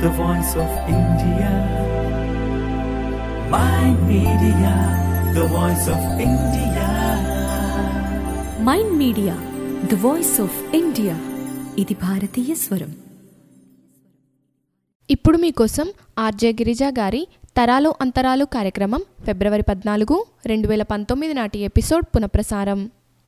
the voice of India. My media, the voice of India. Mind Media the voice of India ఇది భారతీయ స్వరం ఇప్పుడు మీకోసం RJ Girija గారి తరాలు అంతరాలు కార్యక్రమం ఫిబ్రవరి పద్నాలుగు రెండు వేల పంతొమ్మిది నాటి ఎపిసోడ్ పునఃప్రసారం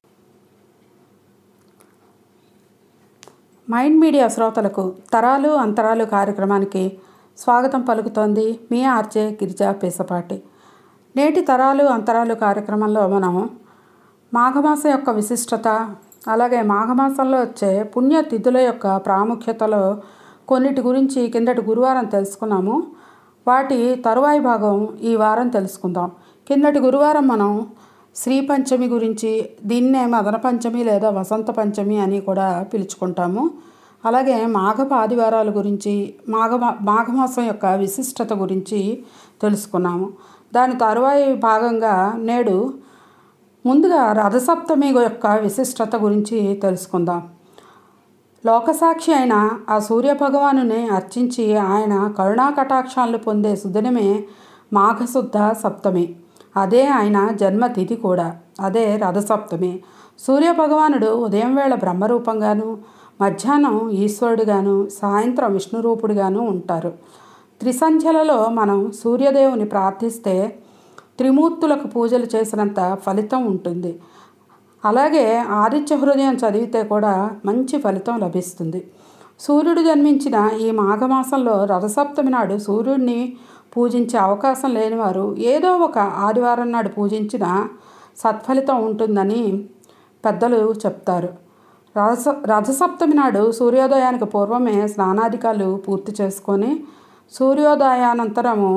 మైండ్ మీడియా శ్రోతలకు తరాలు అంతరాలు కార్యక్రమానికి స్వాగతం పలుకుతోంది మీ ఆర్జే గిరిజా పేసపాటి నేటి తరాలు అంతరాలు కార్యక్రమంలో మనం మాఘమాసం యొక్క విశిష్టత అలాగే మాఘమాసంలో వచ్చే పుణ్య తిథుల యొక్క ప్రాముఖ్యతలో కొన్నిటి గురించి కిందటి గురువారం తెలుసుకున్నాము వాటి తరువాయి భాగం ఈ వారం తెలుసుకుందాం కిందటి గురువారం మనం శ్రీ పంచమి గురించి దీన్నే మదన పంచమి లేదా వసంత పంచమి అని కూడా పిలుచుకుంటాము అలాగే మాఘపు ఆదివారాల గురించి మాఘ మాఘమాసం యొక్క విశిష్టత గురించి తెలుసుకున్నాము దాని తరువాయి భాగంగా నేడు ముందుగా రథసప్తమి యొక్క విశిష్టత గురించి తెలుసుకుందాం లోకసాక్షి అయిన ఆ సూర్యభగవానుని అర్చించి ఆయన కరుణా కటాక్షాలు పొందే సుదినమే మాఘశుద్ధ సప్తమి అదే ఆయన జన్మతిథి కూడా అదే రథసప్తమి సూర్యభగవానుడు ఉదయం వేళ బ్రహ్మరూపంగాను మధ్యాహ్నం ఈశ్వరుడుగాను సాయంత్రం విష్ణురూపుడుగాను ఉంటారు త్రిసంధ్యలలో మనం సూర్యదేవుని ప్రార్థిస్తే త్రిమూర్తులకు పూజలు చేసినంత ఫలితం ఉంటుంది అలాగే ఆదిత్య హృదయం చదివితే కూడా మంచి ఫలితం లభిస్తుంది సూర్యుడు జన్మించిన ఈ మాఘమాసంలో రథసప్తమి నాడు సూర్యుడిని పూజించే అవకాశం లేనివారు ఏదో ఒక ఆదివారం నాడు పూజించిన సత్ఫలితం ఉంటుందని పెద్దలు చెప్తారు రథ రథసప్తమి నాడు సూర్యోదయానికి పూర్వమే స్నానాధికాలు పూర్తి చేసుకొని సూర్యోదయానంతరము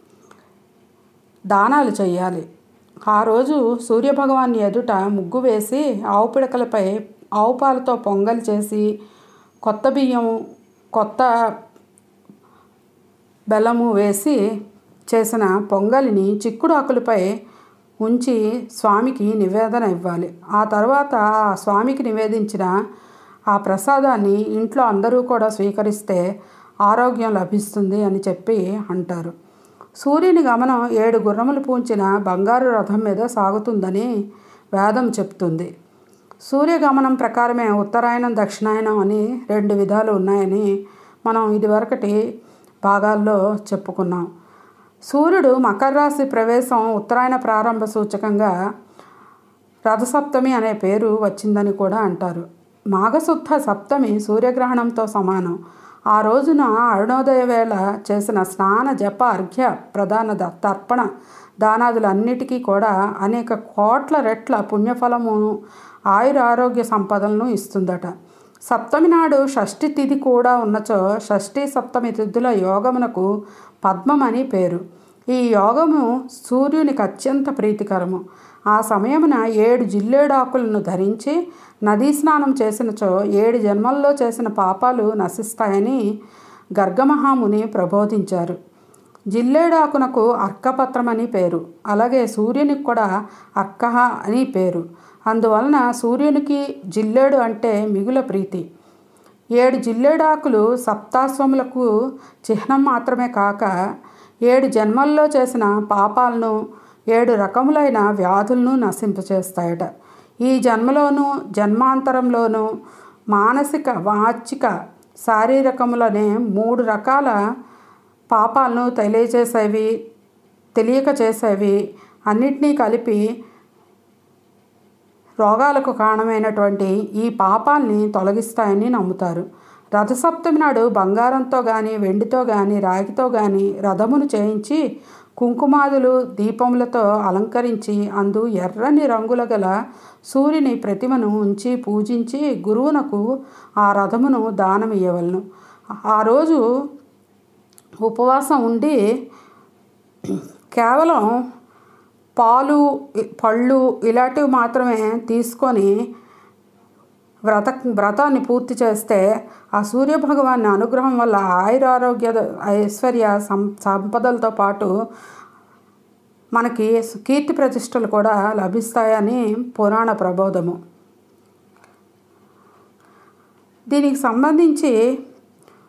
దానాలు చేయాలి ఆ రోజు సూర్యభగవాన్ని ఎదుట ముగ్గు వేసి ఆవు పిడకలపై ఆవు పాలతో పొంగల్ చేసి కొత్త బియ్యం కొత్త బెల్లము వేసి చేసిన పొంగలిని చిక్కుడు ఆకులపై ఉంచి స్వామికి నివేదన ఇవ్వాలి ఆ తర్వాత ఆ స్వామికి నివేదించిన ఆ ప్రసాదాన్ని ఇంట్లో అందరూ కూడా స్వీకరిస్తే ఆరోగ్యం లభిస్తుంది అని చెప్పి అంటారు సూర్యుని గమనం ఏడు గుర్రములు పూంచిన బంగారు రథం మీద సాగుతుందని వేదం చెప్తుంది సూర్యగమనం ప్రకారమే ఉత్తరాయణం దక్షిణాయనం అని రెండు విధాలు ఉన్నాయని మనం ఇదివరకటి భాగాల్లో చెప్పుకున్నాం సూర్యుడు మకర రాశి ప్రవేశం ఉత్తరాయణ ప్రారంభ సూచకంగా రథసప్తమి అనే పేరు వచ్చిందని కూడా అంటారు మాఘశుద్ధ సప్తమి సూర్యగ్రహణంతో సమానం ఆ రోజున అరుణోదయ వేళ చేసిన స్నాన జప అర్ఘ్య ప్రధాన ద- తర్పణ దానాదులన్నిటికీ కూడా అనేక కోట్ల రెట్ల పుణ్యఫలమును ఆయుర ఆరోగ్య సంపదలను ఇస్తుందట సప్తమి నాడు షష్ఠి తిథి కూడా ఉన్నచో షష్ఠి సప్తమి తిథుల యోగమునకు పద్మం అని పేరు ఈ యోగము సూర్యునికి అత్యంత ప్రీతికరము ఆ సమయమున ఏడు జిల్లేడాకులను ధరించి నదీ స్నానం చేసినచో ఏడు జన్మల్లో చేసిన పాపాలు నశిస్తాయని గర్గమహాముని ప్రబోధించారు జిల్లేడాకునకు అర్కపత్రం అని పేరు అలాగే సూర్యునికి కూడా అర్కహ అని పేరు అందువలన సూర్యునికి జిల్లేడు అంటే మిగుల ప్రీతి ఏడు జిల్లేడాకులు సప్తాశ్వములకు చిహ్నం మాత్రమే కాక ఏడు జన్మల్లో చేసిన పాపాలను ఏడు రకములైన వ్యాధులను నశింపచేస్తాయట ఈ జన్మలోనూ జన్మాంతరంలోనూ మానసిక వాచిక శారీరకములనే మూడు రకాల పాపాలను తెలియచేసేవి తెలియక చేసేవి అన్నిటినీ కలిపి రోగాలకు కారణమైనటువంటి ఈ పాపాల్ని తొలగిస్తాయని నమ్ముతారు రథసప్తమి నాడు బంగారంతో కానీ వెండితో కానీ రాగితో కానీ రథమును చేయించి కుంకుమాదులు దీపములతో అలంకరించి అందు ఎర్రని రంగుల గల సూర్యుని ప్రతిమను ఉంచి పూజించి గురువునకు ఆ రథమును దానం ఇవ్వవలను ఆ రోజు ఉపవాసం ఉండి కేవలం పాలు పళ్ళు ఇలాంటివి మాత్రమే తీసుకొని వ్రత వ్రతాన్ని పూర్తి చేస్తే ఆ సూర్యభగవాన్ అనుగ్రహం వల్ల ఆయురారోగ్య ఐశ్వర్య సం సంపదలతో పాటు మనకి కీర్తి ప్రతిష్టలు కూడా లభిస్తాయని పురాణ ప్రబోధము దీనికి సంబంధించి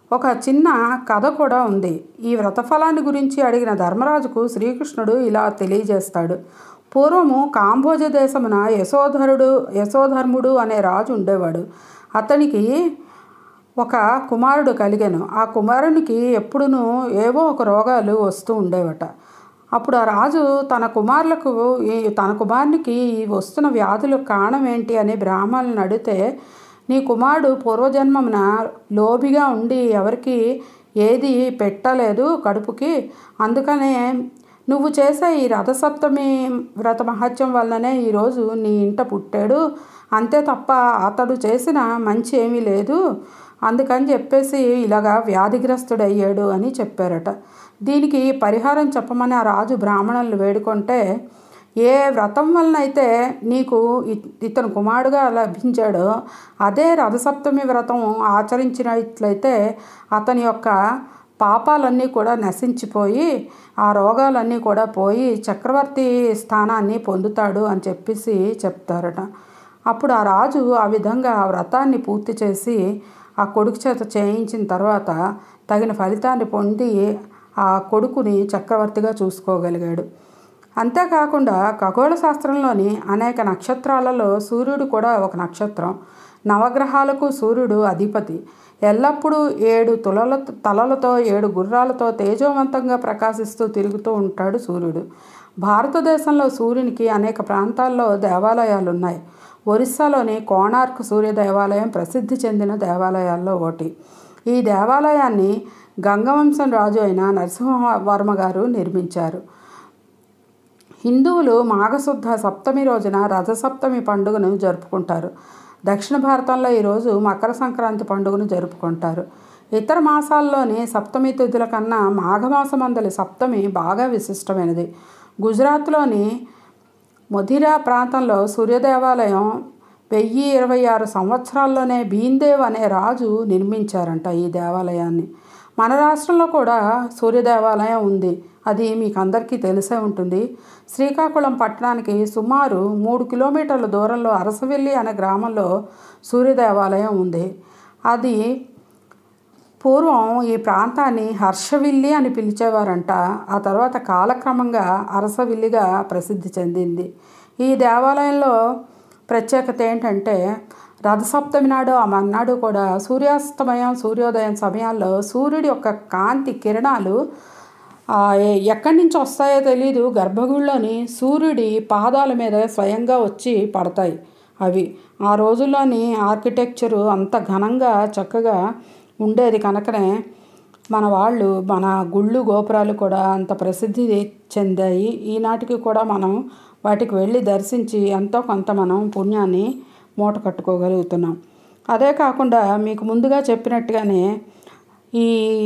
ఒక చిన్న కథ కూడా ఉంది ఈ వ్రతఫలాన్ని గురించి అడిగిన ధర్మరాజుకు శ్రీకృష్ణుడు ఇలా తెలియజేస్తాడు పూర్వము కాంబోజ దేశమున యశోధరుడు యశోధర్ముడు అనే రాజు ఉండేవాడు అతనికి ఒక కుమారుడు కలిగాను ఆ కుమారునికి ఎప్పుడునూ ఏవో ఒక రోగాలు వస్తూ ఉండేవట అప్పుడు ఆ రాజు తన కుమారులకు ఈ తన కుమారునికి ఈ వస్తున్న వ్యాధులకు కారణం ఏంటి అని బ్రాహ్మణులను అడిగితే నీ కుమారుడు పూర్వజన్మమున లోబిగా ఉండి ఎవరికి ఏది పెట్టలేదు కడుపుకి అందుకనే నువ్వు చేసే ఈ రథసప్తమి వ్రత మహత్యం వల్లనే ఈరోజు నీ ఇంట పుట్టాడు అంతే తప్ప అతడు చేసిన మంచి ఏమీ లేదు అందుకని చెప్పేసి ఇలాగా వ్యాధిగ్రస్తుడయ్యాడు అని చెప్పారట దీనికి పరిహారం చెప్పమని ఆ రాజు బ్రాహ్మణులు వేడుకుంటే ఏ వ్రతం వలనైతే నీకు ఇ- ఇతను కుమారుడుగా లభించాడో అదే రథసప్తమి వ్రతం ఆచరించినట్లయితే అతని యొక్క పాపాలన్నీ కూడా నశించిపోయి ఆ రోగాలన్నీ కూడా పోయి చక్రవర్తి స్థానాన్ని పొందుతాడు అని చెప్పేసి చెప్తారట అప్పుడు ఆ రాజు ఆ విధంగా ఆ వ్రతాన్ని పూర్తి చేసి ఆ కొడుకు చేత చేయించిన తర్వాత తగిన ఫలితాన్ని పొంది ఆ కొడుకుని చక్రవర్తిగా చూసుకోగలిగాడు అంతేకాకుండా ఖగోళ శాస్త్రంలోని అనేక నక్షత్రాలలో సూర్యుడు కూడా ఒక నక్షత్రం నవగ్రహాలకు సూర్యుడు అధిపతి ఎల్లప్పుడూ ఏడు తులల తలలతో ఏడు గుర్రాలతో తేజోవంతంగా ప్రకాశిస్తూ తిరుగుతూ ఉంటాడు సూర్యుడు భారతదేశంలో సూర్యునికి అనేక ప్రాంతాల్లో దేవాలయాలు ఉన్నాయి ఒరిస్సాలోని కోణార్క్ సూర్య దేవాలయం ప్రసిద్ధి చెందిన దేవాలయాల్లో ఒకటి ఈ దేవాలయాన్ని గంగవంశం రాజు అయిన నరసింహవర్మ గారు నిర్మించారు హిందువులు మాఘశుద్ధ సప్తమి రోజున రథసప్తమి పండుగను జరుపుకుంటారు దక్షిణ భారతంలో ఈరోజు మకర సంక్రాంతి పండుగను జరుపుకుంటారు ఇతర మాసాల్లోని సప్తమి తిథుల కన్నా మాఘమాసమందలి సప్తమి బాగా విశిష్టమైనది గుజరాత్లోని మొధిరా ప్రాంతంలో సూర్యదేవాలయం వెయ్యి ఇరవై ఆరు సంవత్సరాల్లోనే భీందేవ్ అనే రాజు నిర్మించారంట ఈ దేవాలయాన్ని మన రాష్ట్రంలో కూడా సూర్య దేవాలయం ఉంది అది మీకు అందరికీ తెలిసే ఉంటుంది శ్రీకాకుళం పట్టణానికి సుమారు మూడు కిలోమీటర్ల దూరంలో అరసవెల్లి అనే గ్రామంలో సూర్య దేవాలయం ఉంది అది పూర్వం ఈ ప్రాంతాన్ని హర్షవిల్లి అని పిలిచేవారంట ఆ తర్వాత కాలక్రమంగా అరసవిల్లిగా ప్రసిద్ధి చెందింది ఈ దేవాలయంలో ప్రత్యేకత ఏంటంటే రథసప్తమి నాడు ఆ మర్నాడు కూడా సూర్యాస్తమయం సూర్యోదయం సమయాల్లో సూర్యుడి యొక్క కాంతి కిరణాలు ఆ, ఎ- ఎక్కడి నుంచి వస్తాయో తెలియదు గర్భగుడిలోని సూర్యుడి పాదాల మీద స్వయంగా వచ్చి పడతాయి అవి ఆ రోజుల్లోని ఆర్కిటెక్చరు అంత ఘనంగా చక్కగా ఉండేది కనుకనే మన వాళ్ళు మన గుళ్ళు గోపురాలు కూడా అంత ప్రసిద్ధి చెందాయి ఈనాటికి కూడా మనం వాటికి వెళ్ళి దర్శించి ఎంతో కొంత మనం పుణ్యాన్ని మూట కట్టుకోగలుగుతున్నాం అదే కాకుండా మీకు ముందుగా చెప్పినట్టుగానే ఈ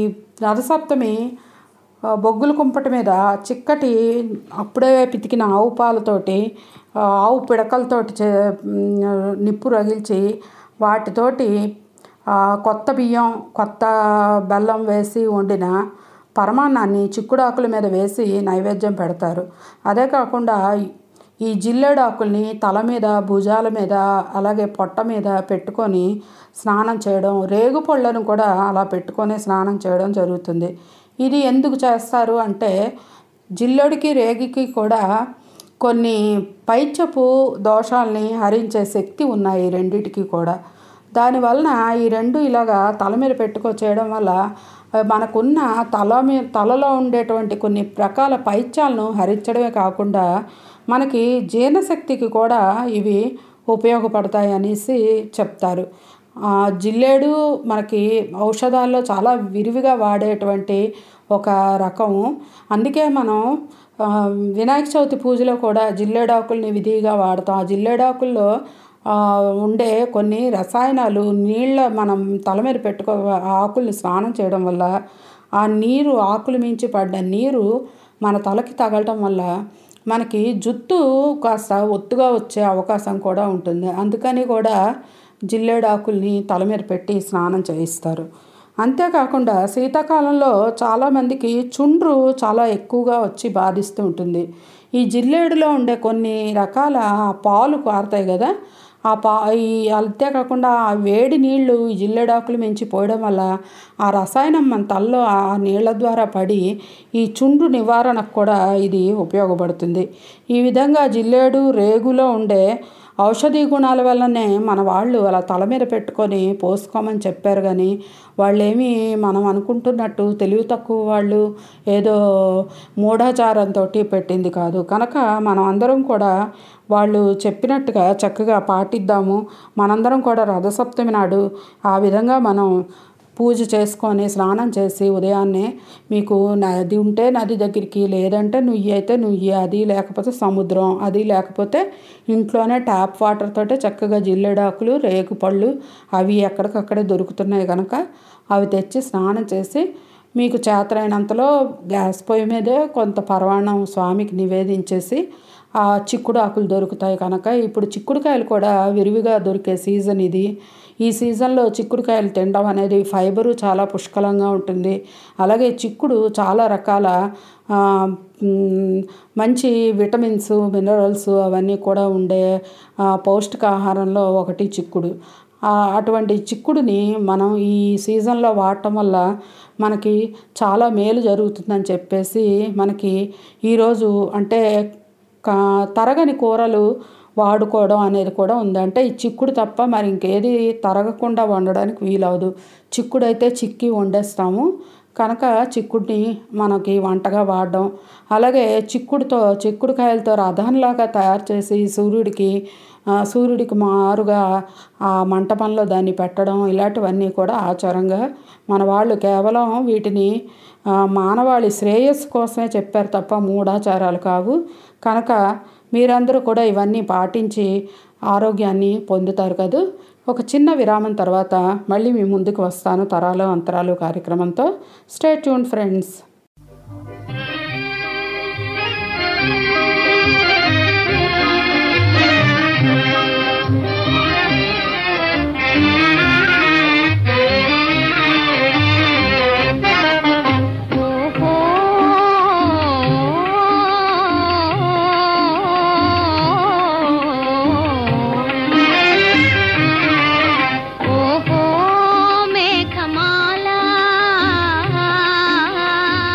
రథసప్తమి ఆ, బొగ్గుల కుంపటి మీద చిక్కటి అప్పుడే పితికిన ఆవు పాలతోటి ఆ, ఆవు పిడకలతోటి చే మ్, నిప్పు రగిల్చి వాటితోటి ఆ, కొత్త బియ్యం కొత్త బెల్లం వేసి వండిన పరమాన్నాన్ని చిక్కుడాకుల మీద వేసి నైవేద్యం పెడతారు అదే కాకుండా ఈ జిల్లేడాకుల్ని తల మీద భుజాల మీద అలాగే పొట్ట మీద పెట్టుకొని స్నానం చేయడం రేగు పళ్ళను కూడా అలా పెట్టుకొని స్నానం చేయడం జరుగుతుంది ఇది ఎందుకు చేస్తారు అంటే జిల్లెడికి రేగికి కూడా కొన్ని పైచపు దోషాల్ని హరించే శక్తి ఉన్నాయి ఈ రెండిటికి కూడా దానివలన ఈ రెండు ఇలాగా తల మీద పెట్టుకో చేయడం వల్ల ఆ, మనకున్న తల మీ తలలో ఉండేటువంటి కొన్ని రకాల పైత్యాలను హరించడమే కాకుండా మనకి జీర్ణశక్తికి కూడా ఇవి ఉపయోగపడతాయి అనేసి చెప్తారు ఆ, జిల్లేడు మనకి ఔషధాల్లో చాలా విరివిగా వాడేటువంటి ఒక రకము అందుకే మనం ఆ, వినాయక చవితి పూజలో కూడా జిల్లేడాకుల్ని విధిగా వాడతాం ఆ జిల్లేడాకుల్లో ఆ, ఉండే కొన్ని రసాయనాలు నీళ్ళ మనం తల మీద పెట్టుకో ఆ ఆకుల్ని స్నానం చేయడం వల్ల ఆ నీరు ఆకులు మించి పడ్డ నీరు మన తలకి తగలటం వల్ల మనకి జుట్టు కాస్త ఒత్తుగా వచ్చే అవకాశం కూడా ఉంటుంది అందుకని కూడా జిల్లేడాకుల్ని తల మీద పెట్టి స్నానం చేయిస్తారు అంతేకాకుండా శీతాకాలంలో చాలామందికి చుండ్రు చాలా ఎక్కువగా వచ్చి బాధిస్తూ ఉంటుంది ఈ జిల్లేడులో ఉండే కొన్ని రకాల పాలు కారుతాయి కదా ఆ పా ఈ అంతేకాకుండా ఆ వేడి నీళ్లు ఈ జిల్లెడాకులు మించి పోయడం వల్ల ఆ రసాయనం మన తలలో ఆ నీళ్ళ ద్వారా పడి ఈ చుండ్రు నివారణకు కూడా ఇది ఉపయోగపడుతుంది ఈ విధంగా జిల్లేడు రేగులో ఉండే ఔషధీ గుణాల వల్లనే మన వాళ్ళు అలా తల మీద పెట్టుకొని పోసుకోమని చెప్పారు కానీ వాళ్ళేమీ మనం అనుకుంటున్నట్టు తెలివి తక్కువ వాళ్ళు ఏదో మూఢాచారంతో పెట్టింది కాదు కనుక మనం అందరం కూడా వాళ్ళు చెప్పినట్టుగా చక్కగా పాటిద్దాము మనందరం కూడా రథసప్తమి నాడు ఆ విధంగా మనం పూజ చేసుకొని స్నానం చేసి ఉదయాన్నే మీకు నది ఉంటే నది దగ్గరికి లేదంటే నుయ్యి అయితే నుయ్యి అది లేకపోతే సముద్రం అది లేకపోతే ఇంట్లోనే ట్యాప్ వాటర్ తోటే చక్కగా జిల్లెడాకులు రేగు పళ్ళు అవి ఎక్కడికక్కడే దొరుకుతున్నాయి కనుక అవి తెచ్చి స్నానం చేసి మీకు చేతనైనంతలో గ్యాస్ పొయ్యి మీదే కొంత పరవాణం స్వామికి నివేదించేసి ఆ చిక్కుడు ఆకులు దొరుకుతాయి కనుక ఇప్పుడు చిక్కుడుకాయలు కూడా విరివిగా దొరికే సీజన్ ఇది ఈ సీజన్లో చిక్కుడుకాయలు తినడం అనేది ఫైబరు చాలా పుష్కలంగా ఉంటుంది అలాగే చిక్కుడు చాలా రకాల ఆ, మ్, మంచి విటమిన్స్ మినరల్స్ అవన్నీ కూడా ఉండే ఆ, పౌష్టికాహారంలో ఒకటి చిక్కుడు ఆ, అటువంటి చిక్కుడుని మనం ఈ సీజన్లో వాడటం వల్ల మనకి చాలా మేలు జరుగుతుందని చెప్పేసి మనకి ఈరోజు అంటే కా- తరగని కూరలు వాడుకోవడం అనేది కూడా ఉంది అంటే ఈ చిక్కుడు తప్ప మరి ఇంకేది తరగకుండా వండడానికి వీలవదు చిక్కుడు అయితే చిక్కి వండేస్తాము కనుక చిక్కుడిని మనకి వంటగా వాడడం అలాగే చిక్కుడుతో చిక్కుడుకాయలతో రథంలాగా తయారు చేసి సూర్యుడికి ఆ, సూర్యుడికి మారుగా ఆ మంటపంలో దాన్ని పెట్టడం ఇలాంటివన్నీ కూడా ఆచారంగా మన వాళ్ళు కేవలం వీటిని ఆ, మానవాళి శ్రేయస్సు కోసమే చెప్పారు తప్ప మూఢాచారాలు కావు కనుక మీరందరూ కూడా ఇవన్నీ పాటించి ఆరోగ్యాన్ని పొందుతారు కదా ఒక చిన్న విరామం తర్వాత మళ్ళీ మీ ముందుకు వస్తాను తరాలు అంతరాలు కార్యక్రమంతో స్టే ట్యూన్ ఫ్రెండ్స్ ఓహో మేఘమాల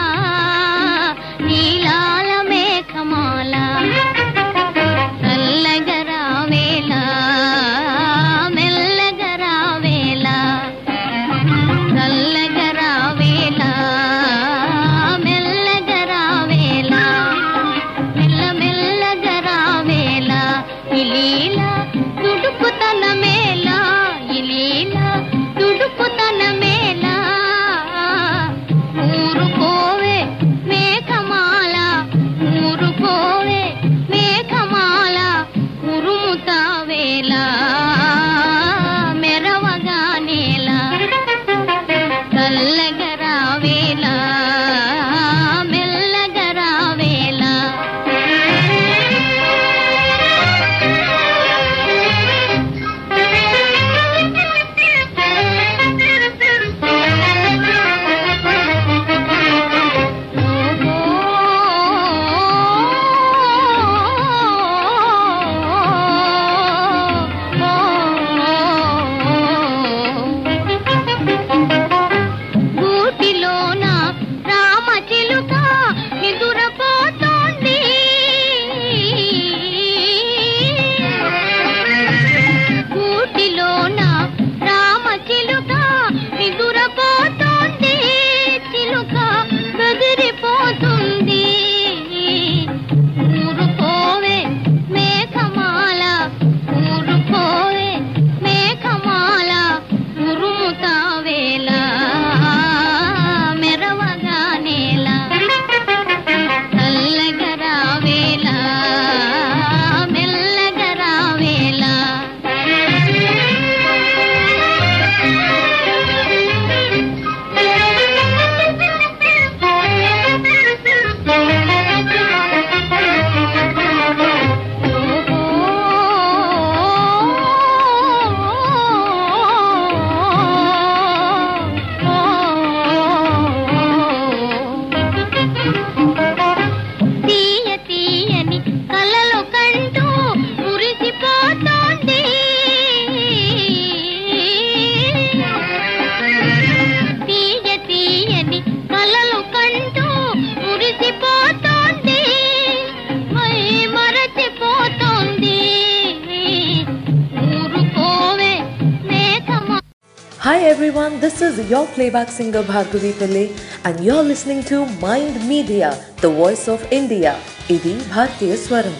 Hi everyone, this is your playback singer Bhargavi Pillai and you're listening to Mind Media, the voice of India. ఇది భారతీయ స్వరం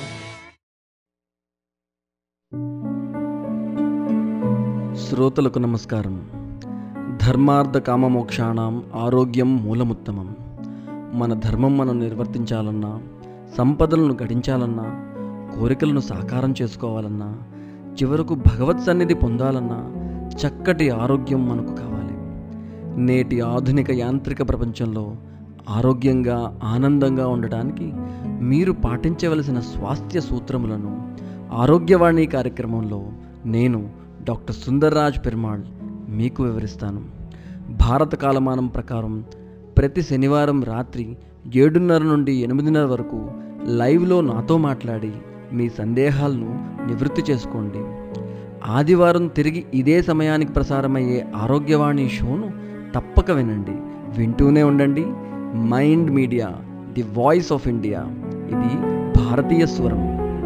శ్రోతలకు నమస్కారం ధర్మార్థ కామమోక్షాణం ఆరోగ్యం మూలముత్తమం మన ధర్మం మనం నిర్వర్తించాలన్నా సంపదలను గడించాలన్నా కోరికలను సాకారం చేసుకోవాలన్నా చివరకు భగవత్ సన్నిధి పొందాలన్నా చక్కటి ఆరోగ్యం మనకు కావాలి నేటి ఆధునిక యాంత్రిక ప్రపంచంలో ఆరోగ్యంగా ఆనందంగా ఉండటానికి మీరు పాటించవలసిన స్వాస్థ్య సూత్రములను ఆరోగ్యవాణి కార్యక్రమంలో నేను డాక్టర్ సుందర్రాజ్ పెరుమాళ్ మీకు వివరిస్తాను భారత కాలమానం ప్రకారం ప్రతి శనివారం రాత్రి ఏడున్నర నుండి ఎనిమిదిన్నర వరకు లైవ్లో నాతో మాట్లాడి మీ సందేహాలను నివృత్తి చేసుకోండి ఆదివారం తిరిగి ఇదే సమయానికి ప్రసారమయ్యే ఆరోగ్యవాణి షోను తప్పక వినండి వింటూనే ఉండండి Mind Media the voice of India ఇది భారతీయ స్వరం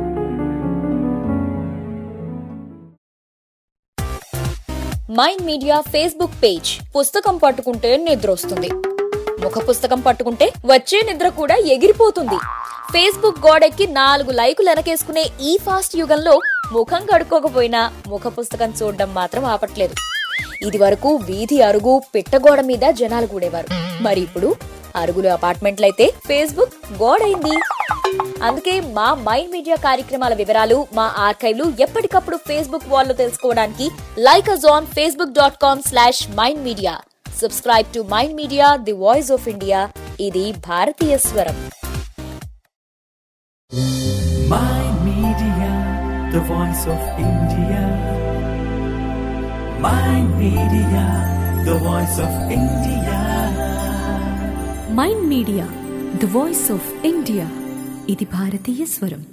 మైండ్ మీడియా ఫేస్బుక్ పేజ్ పుస్తకం పట్టుకుంటే నిద్ర వస్తుంది ముఖ పుస్తకం పట్టుకుంటే వచ్చే నిద్ర కూడా ఎగిరిపోతుంది ఫేస్బుక్ గోడెక్కి నాలుగు లైకులు వెనకేసుకునే ఈ ఫాస్ట్ యుగంలో ముఖం కడుక్కోకపోయినా ముఖ పుస్తకం చూడడం మాత్రం ఆపట్లేదు ఇది వరకు వీధి అరుగు పిట్టగోడ మీద జనాలు కూడేవారు మరి ఇప్పుడు అరుగులు అపార్ట్మెంట్లయితే ఫేస్బుక్ గోడైంది అందుకే మా మైండ్ మీడియా కార్యక్రమాల వివరాలు మా ఆర్కైవ్లు ఎప్పటికప్పుడు ఫేస్బుక్ వాల్లో తెలుసుకోవడానికి like us on Facebook dot com slash Mind Media subscribe to Mind Media the voice of India ఇది భారతీయ స్వరం Mind Media, the voice of India. Mind Media, the voice of India. Mind Media the voice of India ఇది భారతీయ స్వరం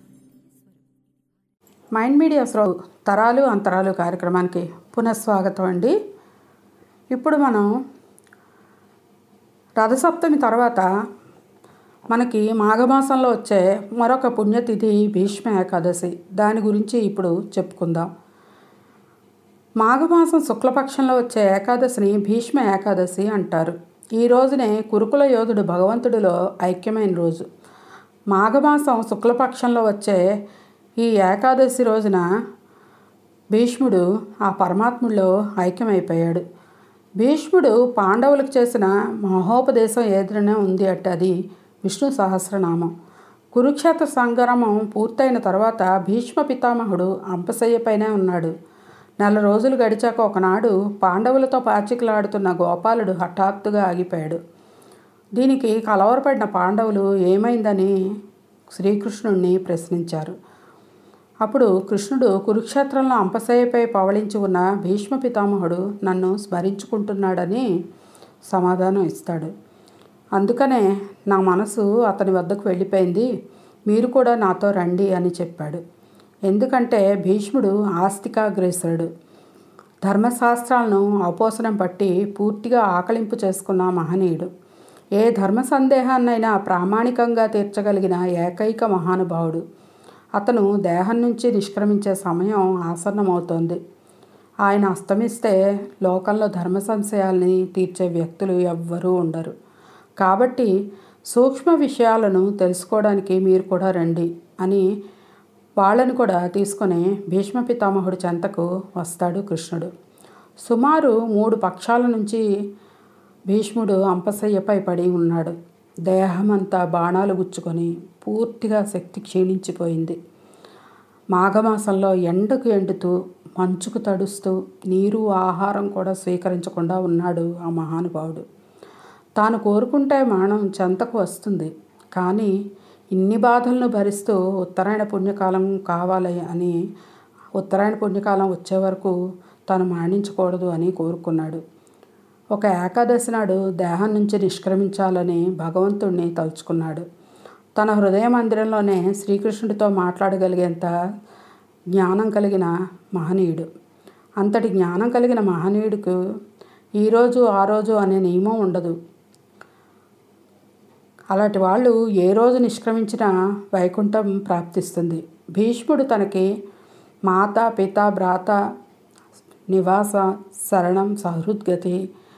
mind media శ్రో తరాలు అంతరాలు కార్యక్రమానికి పునఃస్వాగతం అండి ఇప్పుడు మనం రథసప్తమి తర్వాత మనకి మాఘమాసంలో వచ్చే మరొక పుణ్యతిథి భీష్మ ఏకాదశి దాని గురించి ఇప్పుడు చెప్పుకుందాం మాఘమాసం శుక్లపక్షంలో వచ్చే ఏకాదశిని భీష్మ ఏకాదశి అంటారు ఈ రోజునే కురుకుల యోధుడు భగవంతుడిలో ఐక్యమైన రోజు మాఘమాసం శుక్లపక్షంలో వచ్చే ఈ ఏకాదశి రోజున భీష్ముడు ఆ పరమాత్ముడిలో ఐక్యమైపోయాడు భీష్ముడు పాండవులకు చేసిన మహోపదేశం ఏదైనా ఉంది అంటే అది విష్ణు సహస్రనామం కురుక్షేత్ర సంగ్రామం పూర్తయిన తర్వాత భీష్మ పితామహుడు అంపశయ్యపైనే ఉన్నాడు నెల రోజులు గడిచాక ఒకనాడు పాండవులతో పాచికలాడుతున్న గోపాలుడు హఠాత్తుగా ఆగిపోయాడు దీనికి కలవరపడిన పాండవులు ఏమైందని శ్రీకృష్ణుణ్ణి ప్రశ్నించారు అప్పుడు కృష్ణుడు కురుక్షేత్రంలో అంపశయ్యపై పవళించి ఉన్న భీష్మ పితామహుడు నన్ను స్మరించుకుంటున్నాడని సమాధానం ఇస్తాడు అందుకనే నా మనసు అతని వద్దకు వెళ్ళిపోయింది మీరు కూడా నాతో రండి అని చెప్పాడు ఎందుకంటే భీష్ముడు ఆస్తికాగ్రేసరుడు ధర్మశాస్త్రాలను అవపోసనం పట్టి పూర్తిగా ఆకలింపు చేసుకున్న మహనీయుడు ఏ ధర్మ సందేహాన్నైనా ప్రామాణికంగా తీర్చగలిగిన ఏకైక మహానుభావుడు అతను దేహం నుంచి నిష్క్రమించే సమయం ఆసన్నమవుతోంది ఆయన అస్తమిస్తే లోకంలో ధర్మ సంశయాల్ని తీర్చే వ్యక్తులు ఎవ్వరూ ఉండరు కాబట్టి సూక్ష్మ విషయాలను తెలుసుకోవడానికి మీరు కూడా రండి అని వాళ్ళని కూడా తీసుకొని భీష్మ పితామహుడి చెంతకు వస్తాడు కృష్ణుడు సుమారు మూడు పక్షాల నుంచి భీష్ముడు అంపశయ్యపై పడి ఉన్నాడు దేహమంతా బాణాలు గుచ్చుకొని పూర్తిగా శక్తి క్షీణించిపోయింది మాఘమాసంలో ఎండకు ఎండుతూ మంచుకు తడుస్తూ నీరు ఆహారం కూడా స్వీకరించకుండా ఉన్నాడు ఆ మహానుభావుడు తాను కోరుకుంటే మరణం చెంతకు వస్తుంది కానీ ఇన్ని బాధలను భరిస్తూ ఉత్తరాయణ పుణ్యకాలం కావాలి అని ఉత్తరాయణ పుణ్యకాలం వచ్చే వరకు తాను మరణించకూడదు అని కోరుకున్నాడు ఒక ఏకాదశి నాడు దేహం నుంచి నిష్క్రమించాలని భగవంతుణ్ణి తలుచుకున్నాడు తన హృదయ మందిరంలోనే శ్రీకృష్ణుడితో మాట్లాడగలిగేంత జ్ఞానం కలిగిన మహనీయుడు అంతటి జ్ఞానం కలిగిన మహనీయుడికి ఈరోజు ఆ రోజు అనే నియమం ఉండదు అలాంటి వాళ్ళు ఏ రోజు నిష్క్రమించినా వైకుంఠం ప్రాప్తిస్తుంది భీష్ముడు తనకి మాత పిత భ్రాత నివాస శరణం సహృద్గతి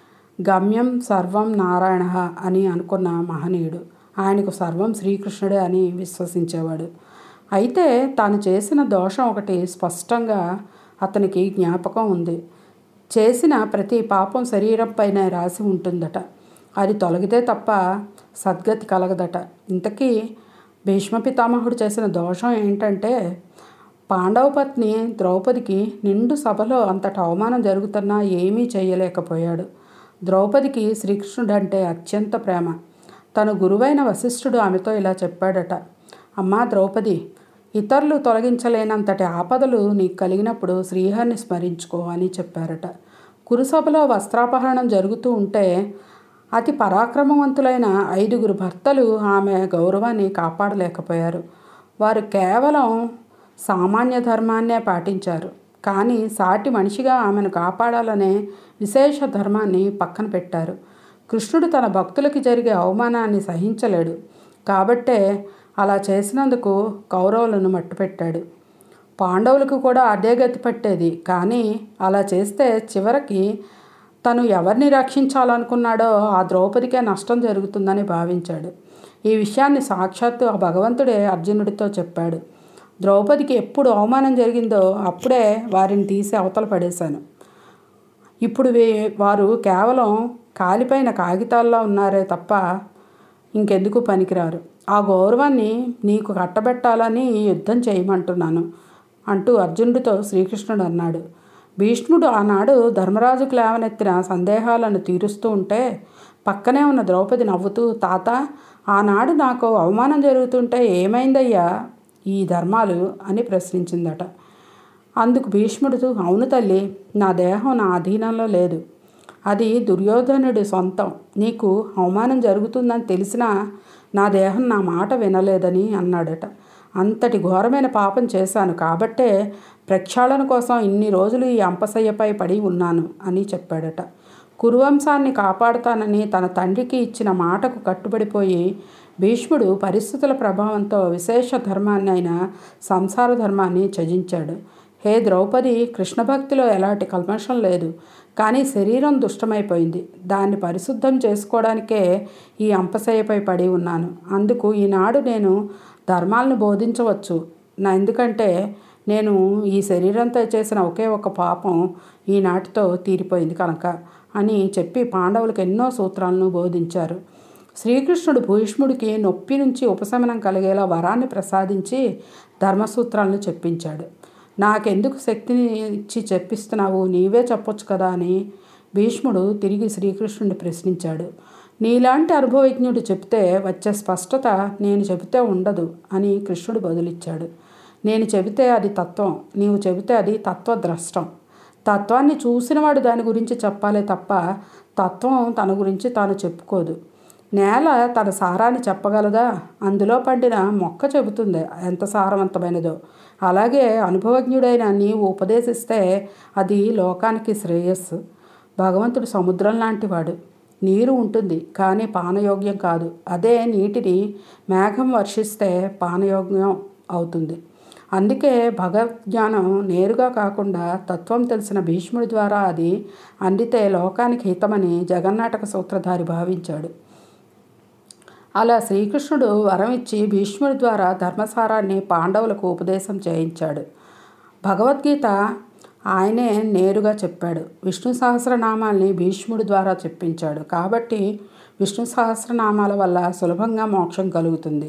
గమ్యం సర్వం నారాయణ అని అనుకున్న మహనీయుడు ఆయనకు సర్వం శ్రీకృష్ణుడే అని విశ్వసించేవాడు అయితే తాను చేసిన దోషం ఒకటి స్పష్టంగా అతనికి జ్ఞాపకం ఉంది చేసిన ప్రతి పాపం శరీరంపైనే రాసి ఉంటుందట అది తొలగితే తప్ప సద్గతి కలగదట ఇంతకీ భీష్మ పితామహుడు చేసిన దోషం ఏంటంటే పాండవ పత్ని ద్రౌపదికి నిండు సభలో అంతటి అవమానం జరుగుతున్నా ఏమీ చేయలేకపోయాడు ద్రౌపదికి శ్రీకృష్ణుడు అంటే అత్యంత ప్రేమ తన గురువైన వశిష్ఠుడు ఆమెతో ఇలా చెప్పాడట అమ్మా ద్రౌపది ఇతరులు తొలగించలేనంతటి ఆపదలు నీకు కలిగినప్పుడు శ్రీహరిని స్మరించుకో అని చెప్పారట కురుసభలో వస్త్రాపహరణం జరుగుతూ ఉంటే అతి పరాక్రమవంతులైన ఐదుగురు భర్తలు ఆమె గౌరవాన్ని కాపాడలేకపోయారు వారు కేవలం సామాన్య ధర్మాన్నే పాటించారు కానీ సాటి మనిషిగా ఆమెను కాపాడాలనే విశేష ధర్మాన్ని పక్కన పెట్టారు కృష్ణుడు తన భక్తులకి జరిగే అవమానాన్ని సహించలేడు కాబట్టే అలా చేసినందుకు కౌరవులను మట్టుపెట్టాడు పాండవులకు కూడా అదే గతి పట్టేది కానీ అలా చేస్తే చివరికి తను ఎవరిని రక్షించాలనుకున్నాడో ఆ ద్రౌపదికే నష్టం జరుగుతుందని భావించాడు ఈ విషయాన్ని సాక్షాత్తు ఆ భగవంతుడే అర్జునుడితో చెప్పాడు ద్రౌపదికి ఎప్పుడు అవమానం జరిగిందో అప్పుడే వారిని తీసి అవతల పడేశాను ఇప్పుడు వే- వారు కేవలం కాలిపోయిన కాగితాల్లో ఉన్నారే తప్ప ఇంకెందుకు పనికిరారు ఆ గౌరవాన్ని నీకు కట్టబెట్టాలని యుద్ధం చేయమంటున్నాను అంటూ అర్జునుడితో శ్రీకృష్ణుడు అన్నాడు భీష్ముడు ఆనాడు ధర్మరాజుకు లేవనెత్తిన సందేహాలను తీరుస్తూ ఉంటే పక్కనే ఉన్న ద్రౌపది నవ్వుతూ తాత ఆనాడు నాకు అవమానం జరుగుతుంటే ఏమైందయ్యా ఈ ధర్మాలు అని ప్రశ్నించిందట అందుకు భీష్ముడు అవును తల్లి నా దేహం నా అధీనంలో లేదు అది దుర్యోధనుడి సొంతం నీకు అవమానం జరుగుతుందని తెలిసినా నా దేహం నా మాట వినలేదని అన్నాడట అంతటి ఘోరమైన పాపం చేశాను కాబట్టే ప్రక్షాళన కోసం ఇన్ని రోజులు ఈ అంపశయ్యపై పడి ఉన్నాను అని చెప్పాడట కురువంశాన్ని కాపాడుతానని తన తండ్రికి ఇచ్చిన మాటకు కట్టుబడిపోయి భీష్ముడు పరిస్థితుల ప్రభావంతో విశేష ధర్మాన్ని అయిన సంసార ధర్మాన్ని త్యజించాడు హే ద్రౌపది కృష్ణ భక్తిలో ఎలాంటి కల్మషం లేదు కానీ శరీరం దుష్టమైపోయింది దాన్ని పరిశుద్ధం చేసుకోవడానికే ఈ అంపశయ్యపై పడి ఉన్నాను అందుకు ఈనాడు నేను ధర్మాలను బోధించవచ్చు నా ఎందుకంటే నేను ఈ శరీరంతో చేసిన ఒకే ఒక పాపం ఈనాటితో తీరిపోయింది కనుక అని చెప్పి పాండవులకు ఎన్నో సూత్రాలను బోధించారు శ్రీకృష్ణుడు భీష్ముడికి నొప్పి నుంచి ఉపశమనం కలిగేలా వరాన్ని ప్రసాదించి ధర్మసూత్రాలను చెప్పించాడు నాకెందుకు శక్తిని ఇచ్చి చెప్పిస్తున్నావు నీవే చెప్పొచ్చు కదా అని భీష్ముడు తిరిగి శ్రీకృష్ణుడిని ప్రశ్నించాడు నీలాంటి అనుభవజ్ఞుడు చెప్తే వచ్చే స్పష్టత నేను చెబితే ఉండదు అని కృష్ణుడు బదులిచ్చాడు నేను చెబితే అది తత్వం నీవు చెబితే అది తత్వద్రష్టం తత్వాన్ని చూసినవాడు దాని గురించి చెప్పాలే తప్ప తత్వం తన గురించి తాను చెప్పుకోదు నేల తన సారాన్ని చెప్పగలదా అందులో పండిన మొక్క చెబుతుంది ఎంత సారవంతమైనదో అలాగే అనుభవజ్ఞుడైన నీవు ఉపదేశిస్తే అది లోకానికి శ్రేయస్సు భగవంతుడు సముద్రం లాంటివాడు నీరు ఉంటుంది కానీ పానయోగ్యం కాదు అదే నీటిని మేఘం వర్షిస్తే పానయోగ్యం అవుతుంది అందుకే భగవద్జ్ఞానం నేరుగా కాకుండా తత్వం తెలిసిన భీష్ముడి ద్వారా అది అందితే లోకానికి హితమని జగన్నాటక సూత్రధారి భావించాడు అలా శ్రీకృష్ణుడు వరం ఇచ్చి భీష్ముడి ద్వారా ధర్మసారాన్ని పాండవులకు ఉపదేశం చేయించాడు భగవద్గీత ఆయనే నేరుగా చెప్పాడు విష్ణు సహస్రనామాల్ని భీష్ముడి ద్వారా చెప్పించాడు కాబట్టి విష్ణు సహస్రనామాల వల్ల సులభంగా మోక్షం కలుగుతుంది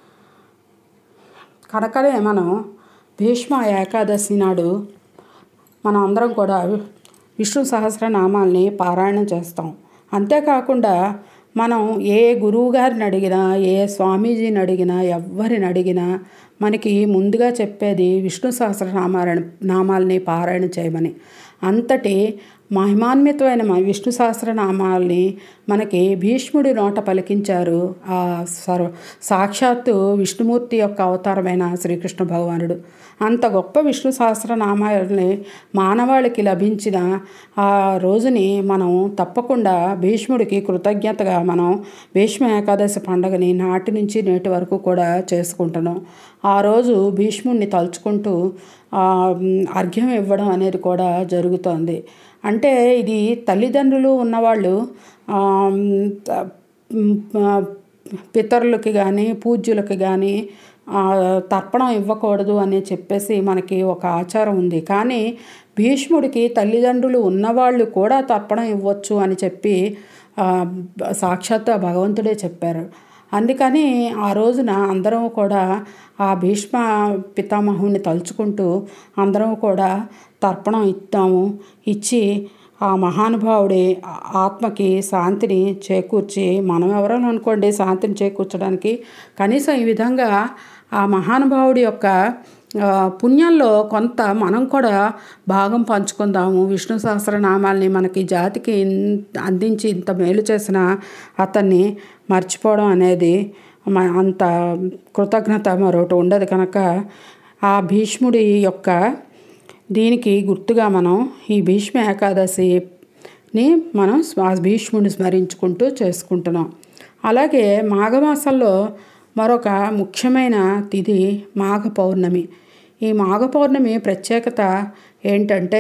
కనుకనే మనం భీష్మ ఏకాదశి నాడు మనం అందరం కూడా విష్ణు సహస్రనామాల్ని పారాయణం చేస్తాం అంతేకాకుండా మనం ఏ గురువు గారిని అడిగినా ఏ స్వామీజీని అడిగినా ఎవరిని అడిగినా మనకి ముందుగా చెప్పేది విష్ణు సహస్రనామాలని నామాల్ని పారాయణ చేయమని అంతటి మహిమాన్వితమైన మ- విష్ణు సహస్రనామాల్ని మనకి భీష్ముడి నోట పలికించారు ఆ సర్వ సాక్షాత్తు విష్ణుమూర్తి యొక్క అవతారమైన శ్రీకృష్ణ భగవానుడు అంత గొప్ప విష్ణు సహస్రనామాలని మానవాళికి లభించిన ఆ రోజుని మనం తప్పకుండా భీష్ముడికి కృతజ్ఞతగా మనం భీష్మ ఏకాదశి పండుగని నాటి నుంచి నేటి వరకు కూడా చేసుకుంటున్నాం ఆ రోజు భీష్ముడిని తలుచుకుంటూ ఆ, మ్, అర్ఘ్యం ఇవ్వడం అనేది కూడా జరుగుతోంది అంటే ఇది తల్లిదండ్రులు ఉన్నవాళ్ళు ఆ, మ్, త- మ్, ఆ, పితరులకి కానీ పూజ్యులకి కానీ ఆ, తర్పణం ఇవ్వకూడదు అని చెప్పేసి మనకి ఒక ఆచారం ఉంది కానీ భీష్ముడికి తల్లిదండ్రులు ఉన్నవాళ్ళు కూడా తర్పణం ఇవ్వచ్చు అని చెప్పి ఆ, సాక్షాత్ ఆ భగవంతుడే చెప్పారు అందుకని ఆ రోజున అందరం కూడా ఆ భీష్మ పితామహుని తలుచుకుంటూ అందరం కూడా తర్పణం ఇస్తాము ఇచ్చి ఆ మహానుభావుడి ఆ- ఆత్మకి శాంతిని చేకూర్చి మనం ఎవరైనా అనుకోండి శాంతిని చేకూర్చడానికి కనీసం ఈ విధంగా ఆ మహానుభావుడి యొక్క ఆ, పుణ్యంలో కొంత మనం కూడా భాగం పంచుకుందాము విష్ణు సహస్రనామాల్ని మనకి జాతికి ఇన్- అందించి ఇంత మేలు చేసిన అతన్ని మర్చిపోవడం అనేది మ- అంత కృతజ్ఞత మరొకటి ఉండదు కనుక ఆ భీష్ముడి యొక్క దీనికి గుర్తుగా మనం ఈ భీష్మ ఏకాదశిని మనం స్వ- భీష్ముడిని స్మరించుకుంటూ చేసుకుంటున్నాం అలాగే మాఘమాసంలో మరొక ముఖ్యమైన తిథి మాఘ పౌర్ణమి ఈ మాఘ పౌర్ణమి ప్రత్యేకత ఏంటంటే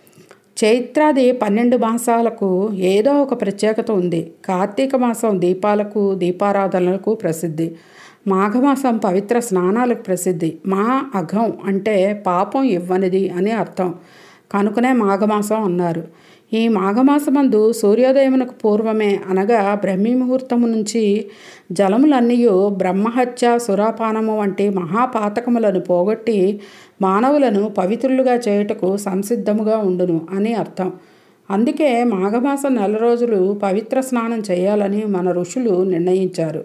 చైత్రాది పన్నెండు మాసాలకు ఏదో ఒక ప్రత్యేకత ఉంది కార్తీక మాసం దీపాలకు దీపారాధనలకు ప్రసిద్ధి మాఘమాసం పవిత్ర స్నానాలకు ప్రసిద్ధి మా అఘం అంటే పాపం ఇవ్వనిది అని అర్థం కనుకనే మాఘమాసం అన్నారు ఈ మాఘమాసమందు సూర్యోదయమునకు పూర్వమే అనగా బ్రహ్మీ ముహూర్తము నుంచి జలములన్నీ బ్రహ్మహత్య సురాపానము వంటి మహాపాతకములను పోగొట్టి మానవులను పవిత్రులుగా చేయుటకు సంసిద్ధముగా ఉండును అని అర్థం అందుకే మాఘమాసం నెల రోజులు పవిత్ర స్నానం చేయాలని మన ఋషులు నిర్ణయించారు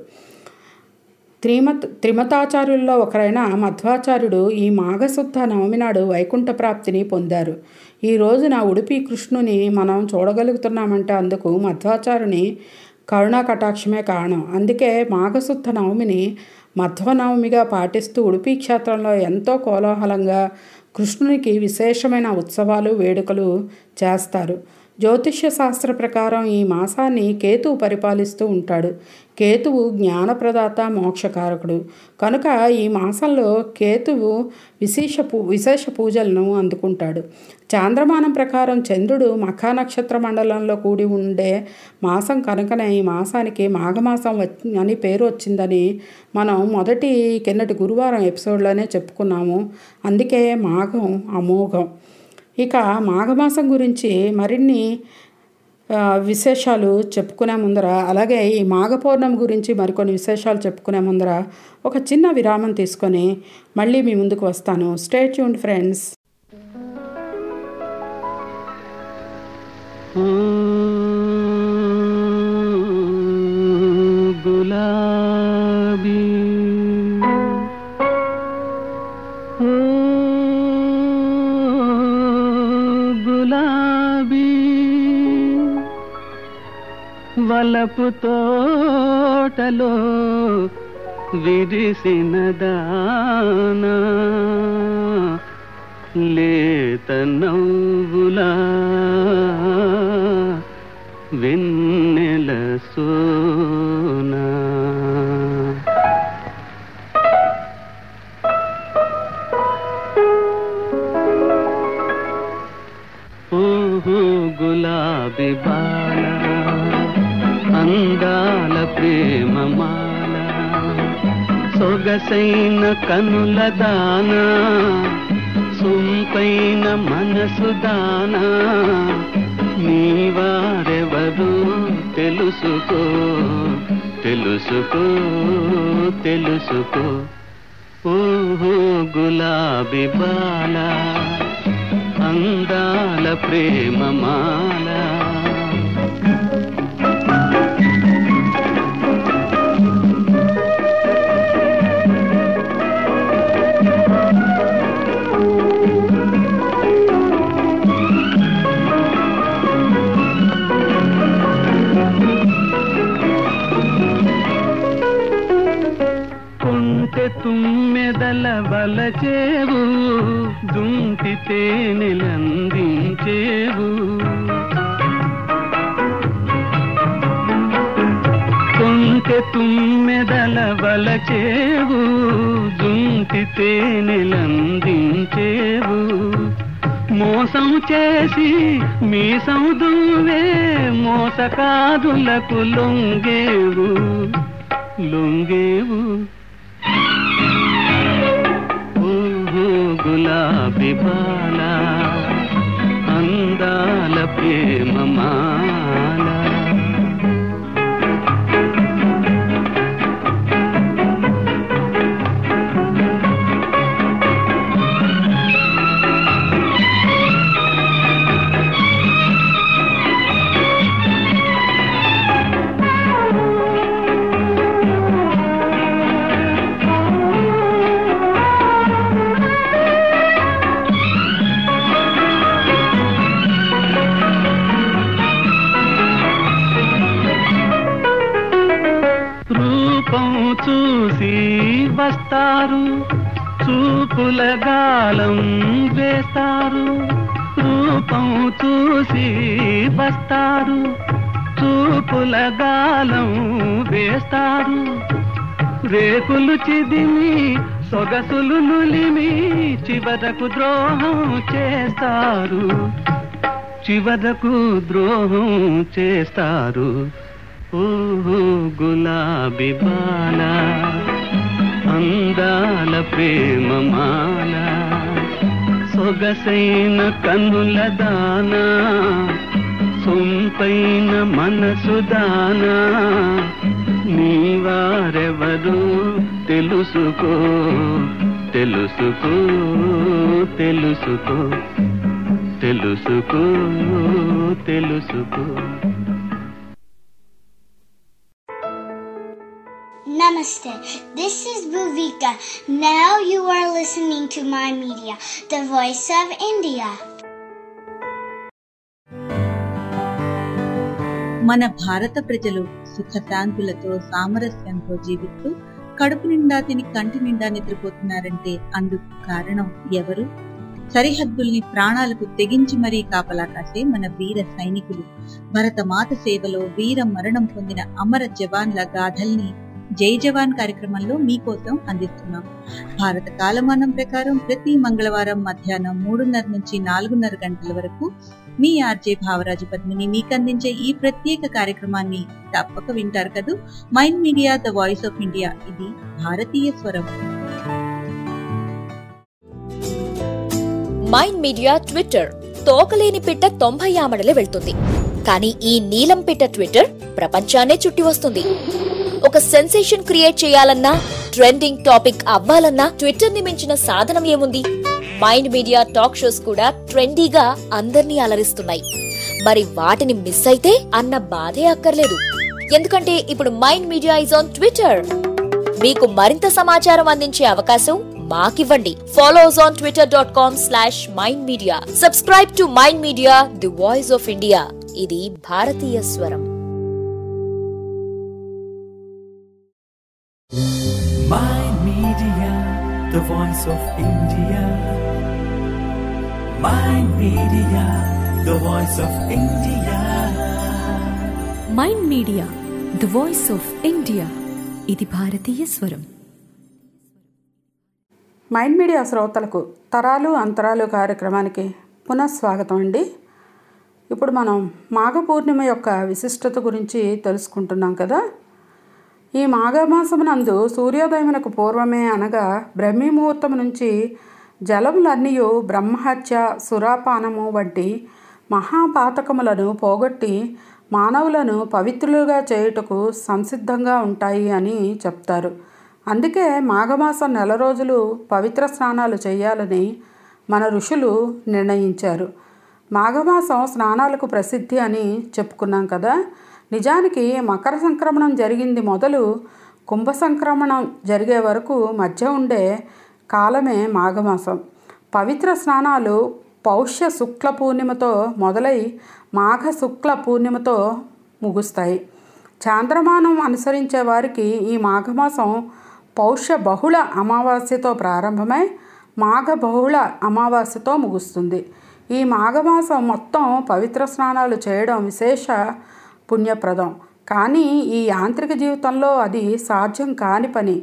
త్రిమత్ త్రిమతాచార్యుల్లో ఒకరైన మధ్వాచార్యుడు ఈ మాఘశుద్ధ నవమి నాడు వైకుంఠ ప్రాప్తిని పొందారు ఈ రోజున ఉడిపి కృష్ణుని మనం చూడగలుగుతున్నామంటే అందుకు మధ్వాచార్యుని కరుణా కటాక్షమే కారణం అందుకే మాఘశుద్ధ నవమిని మధ్వనవమిగా పాటిస్తూ ఉడిపి క్షేత్రంలో ఎంతో కోలాహలంగా కృష్ణునికి విశేషమైన ఉత్సవాలు వేడుకలు చేస్తారు జ్యోతిష్య శాస్త్ర ప్రకారం ఈ మాసాన్ని కేతువు పరిపాలిస్తూ ఉంటాడు కేతువు జ్ఞానప్రదాత మోక్షకారకుడు కనుక ఈ మాసంలో కేతువు విశేష పూ విశేష పూజలను అందుకుంటాడు చాంద్రమానం ప్రకారం చంద్రుడు మఖా నక్షత్ర మండలంలో కూడి ఉండే మాసం కనుకనే ఈ మాసానికి మాఘమాసం వచ్చి- అని పేరు వచ్చిందని మనం మొదటి కిందటి గురువారం ఎపిసోడ్లోనే చెప్పుకున్నాము అందుకే మాఘం అమోఘం ఇక మాఘమాసం గురించి మరిన్ని ఆ, విశేషాలు చెప్పుకునే ముందర అలాగే ఈ మాఘ పౌర్ణమి గురించి మరికొన్ని విశేషాలు చెప్పుకునే ముందర ఒక చిన్న విరామం తీసుకొని మళ్ళీ మీ ముందుకు వస్తాను స్టే ట్యూన్ ఫ్రెండ్స్ గులాబీ ఓ గులాబీ వలపు తోటలో విరిసిన దానా లేత నవ్వులా వెన్నెల సోనా ఓహో గులాబీ బాల అందాల ప్రేమ మాల సొగసైన కనుల దానా సొంపైన మనసు దానా నీవారెవరు తెలుసుకో తెలుసుకో తెలుసుకో ఓహో గులాబీ బాల అందాల ప్రేమ మాల కొంటె తుమ్మెదల వలచేవు దుంటి తేనెలందించేవు కొంటె తుమ్మెదల వలచేవు దుంటి తేనెలందించేవు మోసం చేసి మీసం దువ్వే మోసకాదులకు లొంగేవు లొంగేవు ఓహో గులాబీ బాల అందాల ప్రేమ మాల రూపం చూసి వస్తారు చూపుల గాలం వేస్తారు రూపం చూసి వస్తారు చూపుల గాలం వేస్తారు రేకులు చిదిమి సొగసులు నులిమి చివరకు ద్రోహం చేస్తారు చివరకు ద్రోహం చేస్తారు ఓహో గులాబీ బాల అందాల ప్రేమ మాల సొగసైన కన్నుల దానా సొంపైన మనసు దానా నీవారెవరు తెలుసుకో తెలుసుకో తెలుసుకో తెలుసుకో తెలుసుకో Namaste. This is Bhuvika. Now you are listening to my media, the voice of India. మన భారత ప్రజలు సుఖశాంతులతో సామరస్యంతో జీవిస్తూ కడుపు నిండా తిని కంటి నిండా నిద్రపోతున్నారంటే అందుకు కారణం ఎవరు సరిహద్దుల్ని ప్రాణాలకు తెగించి మరీ కాపలా కాసే మన వీర సైనికులు భరతమాత సేవలో వీర మరణం పొందిన అమర జవాన్ల గాథల్ని జై జవాన్ కార్యక్రమంలో మీకోసం అందిస్తున్నాం భారత కాలమానం ప్రకారం ప్రతి మంగళవారం మధ్యాహ్నం మూడున్నర నుంచి నాలుగున్నర గంటల వరకు మీ ఆర్జే భావరాజు పద్మిని మీకు అందించే ఈ ప్రత్యేక కార్యక్రమాన్ని తప్పక వింటారు కదూ Mind Media the voice of India ఇది భారతీయ స్వరం మైండ్ మీడియా ట్విట్టర్ తోకలేని పిట్ట తొంభై ఆమడలే వెళ్తుంది కానీ ఈ నీలం పిట్ట ట్విట్టర్ ప్రపంచాన్నే చుట్టి వస్తుంది ఒక సెన్సేషన్ క్రియేట్ చేయాలన్నా ట్రెండింగ్ టాపిక్ అవ్వాలన్నా ట్విట్టర్ ని మించిన సాధనం ఏముంది మైండ్ మీడియా టాక్ షోస్ కూడా ట్రెండీగా అందర్నీ అలరిస్తున్నాయి మరి వాటిని మిస్ అయితే అన్న బాధే అక్కర్లేదు ఎందుకంటే ఇప్పుడు Mind Media is on Twitter మీకు మరింత సమాచారం అందించే అవకాశం మాకివ్వండి follow us on Twitter dot com slash Mind Media subscribe to Mind Media the voice of India ఇది భారతీయ స్వరం Mind Media, the voice of India. Mind Media, the voice of India. Mind Media the voice of India ఇది భారతీయ స్వరం mind media శ్రోతలకు తరాలు అంతరాలు కార్యక్రమానికి పునఃస్వాగతం అండి ఇప్పుడు మనం మాఘ పూర్ణిమ యొక్క విశిష్టత గురించి తెలుసుకుంటున్నాం కదా ఈ మాఘమాసమునందు సూర్యోదయమునకు పూర్వమే అనగా బ్రహ్మీ ముహూర్తం నుంచి జలములన్నీ బ్రహ్మహత్య సురాపానము వంటి మహాపాతకములను పోగొట్టి మానవులను పవిత్రులుగా చేయుటకు సంసిద్ధంగా ఉంటాయి అని చెప్తారు అందుకే మాఘమాసం నెల రోజులు పవిత్ర స్నానాలు చేయాలని మన ఋషులు నిర్ణయించారు మాఘమాసం స్నానాలకు ప్రసిద్ధి అని చెప్పుకున్నాం కదా నిజానికి మకర సంక్రమణం జరిగింది మొదలు కుంభ సంక్రమణం జరిగే వరకు మధ్య ఉండే కాలమే మాఘమాసం పవిత్ర స్నానాలు పౌష్య శుక్ల పూర్ణిమతో మొదలై మాఘ శుక్ల పూర్ణిమతో ముగుస్తాయి చాంద్రమానం అనుసరించే వారికి ఈ మాఘమాసం పౌష బహుళ అమావాస్యతో ప్రారంభమై మాఘ బహుళ అమావాస్యతో ముగుస్తుంది ఈ మాఘమాసం మొత్తం పవిత్ర స్నానాలు చేయడం విశేష పుణ్యప్రదం కానీ ఈ యాంత్రిక జీవితంలో అది సాధ్యం కాని పని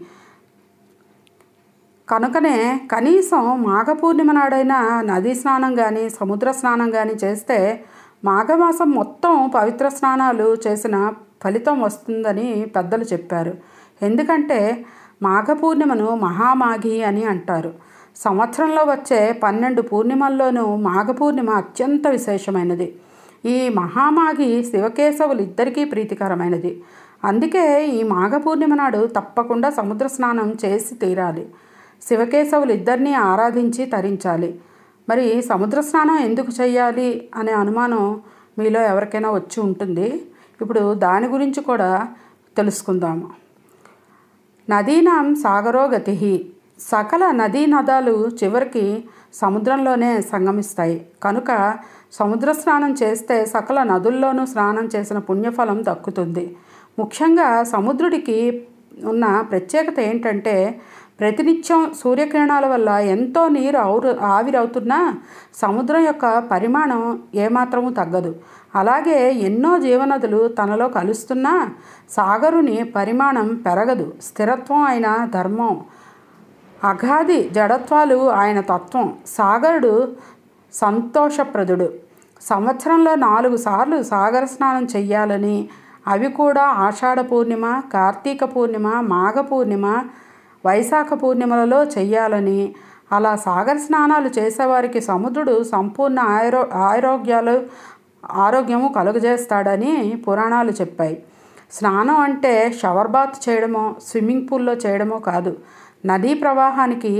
కనుకనే కనీసం మాఘ పూర్ణిమ నాడైనా నదీ స్నానం కానీ సముద్ర స్నానం కానీ చేస్తే మాఘమాసం మొత్తం పవిత్ర స్నానాలు చేసిన ఫలితం వస్తుందని పెద్దలు చెప్పారు ఎందుకంటే మాఘ పూర్ణిమను మహామాఘి అని అంటారు సంవత్సరంలో వచ్చే పన్నెండు పూర్ణిమల్లోనూ మాఘ పూర్ణిమ అత్యంత విశేషమైనది ఈ మహామాఘి శివకేశవులు ఇద్దరికీ ప్రీతికరమైనది అందుకే ఈ మాఘ పూర్ణిమ నాడు తప్పకుండా సముద్ర స్నానం చేసి తీరాలి శివకేశవులు ఇద్దరినీ ఆరాధించి తరించాలి మరి సముద్ర స్నానం ఎందుకు చేయాలి అనే అనుమానం మీలో ఎవరికైనా వచ్చి ఉంటుంది ఇప్పుడు దాని గురించి కూడా తెలుసుకుందాము నదీనాం సాగరో గతి సకల నదీ నదాలు చివరికి సముద్రంలోనే సంగమిస్తాయి కనుక సముద్ర స్నానం చేస్తే సకల నదుల్లోనూ స్నానం చేసిన పుణ్యఫలం దక్కుతుంది ముఖ్యంగా సముద్రుడికి ఉన్న ప్రత్యేకత ఏంటంటే ప్రతినిత్యం సూర్యకిరణాల వల్ల ఎంతో నీరు ఆవురు ఆవిరవుతున్నా సముద్రం యొక్క పరిమాణం ఏమాత్రము తగ్గదు అలాగే ఎన్నో జీవనదులు తనలో కలుస్తున్నా సాగరుని పరిమాణం పెరగదు స్థిరత్వం అయిన ధర్మం అగాధి జడత్వాలు ఆయన తత్వం సాగరుడు సంతోషప్రదుడు సంవత్సరంలో నాలుగు సార్లు సాగర స్నానం చెయ్యాలని అవి కూడా ఆషాఢ పూర్ణిమ కార్తీక పూర్ణిమ మాఘ పూర్ణిమ వైశాఖ పూర్ణిమలలో చెయ్యాలని అలా సాగర స్నానాలు చేసేవారికి సముద్రుడు సంపూర్ణ ఆరో ఆరోగ్యాలు ఆరోగ్యము కలుగజేస్తాడని పురాణాలు చెప్పాయి స్నానం అంటే షవర్ బాత్ చేయడమో స్విమ్మింగ్ పూల్లో చేయడమో కాదు నదీ ప్రవాహానికి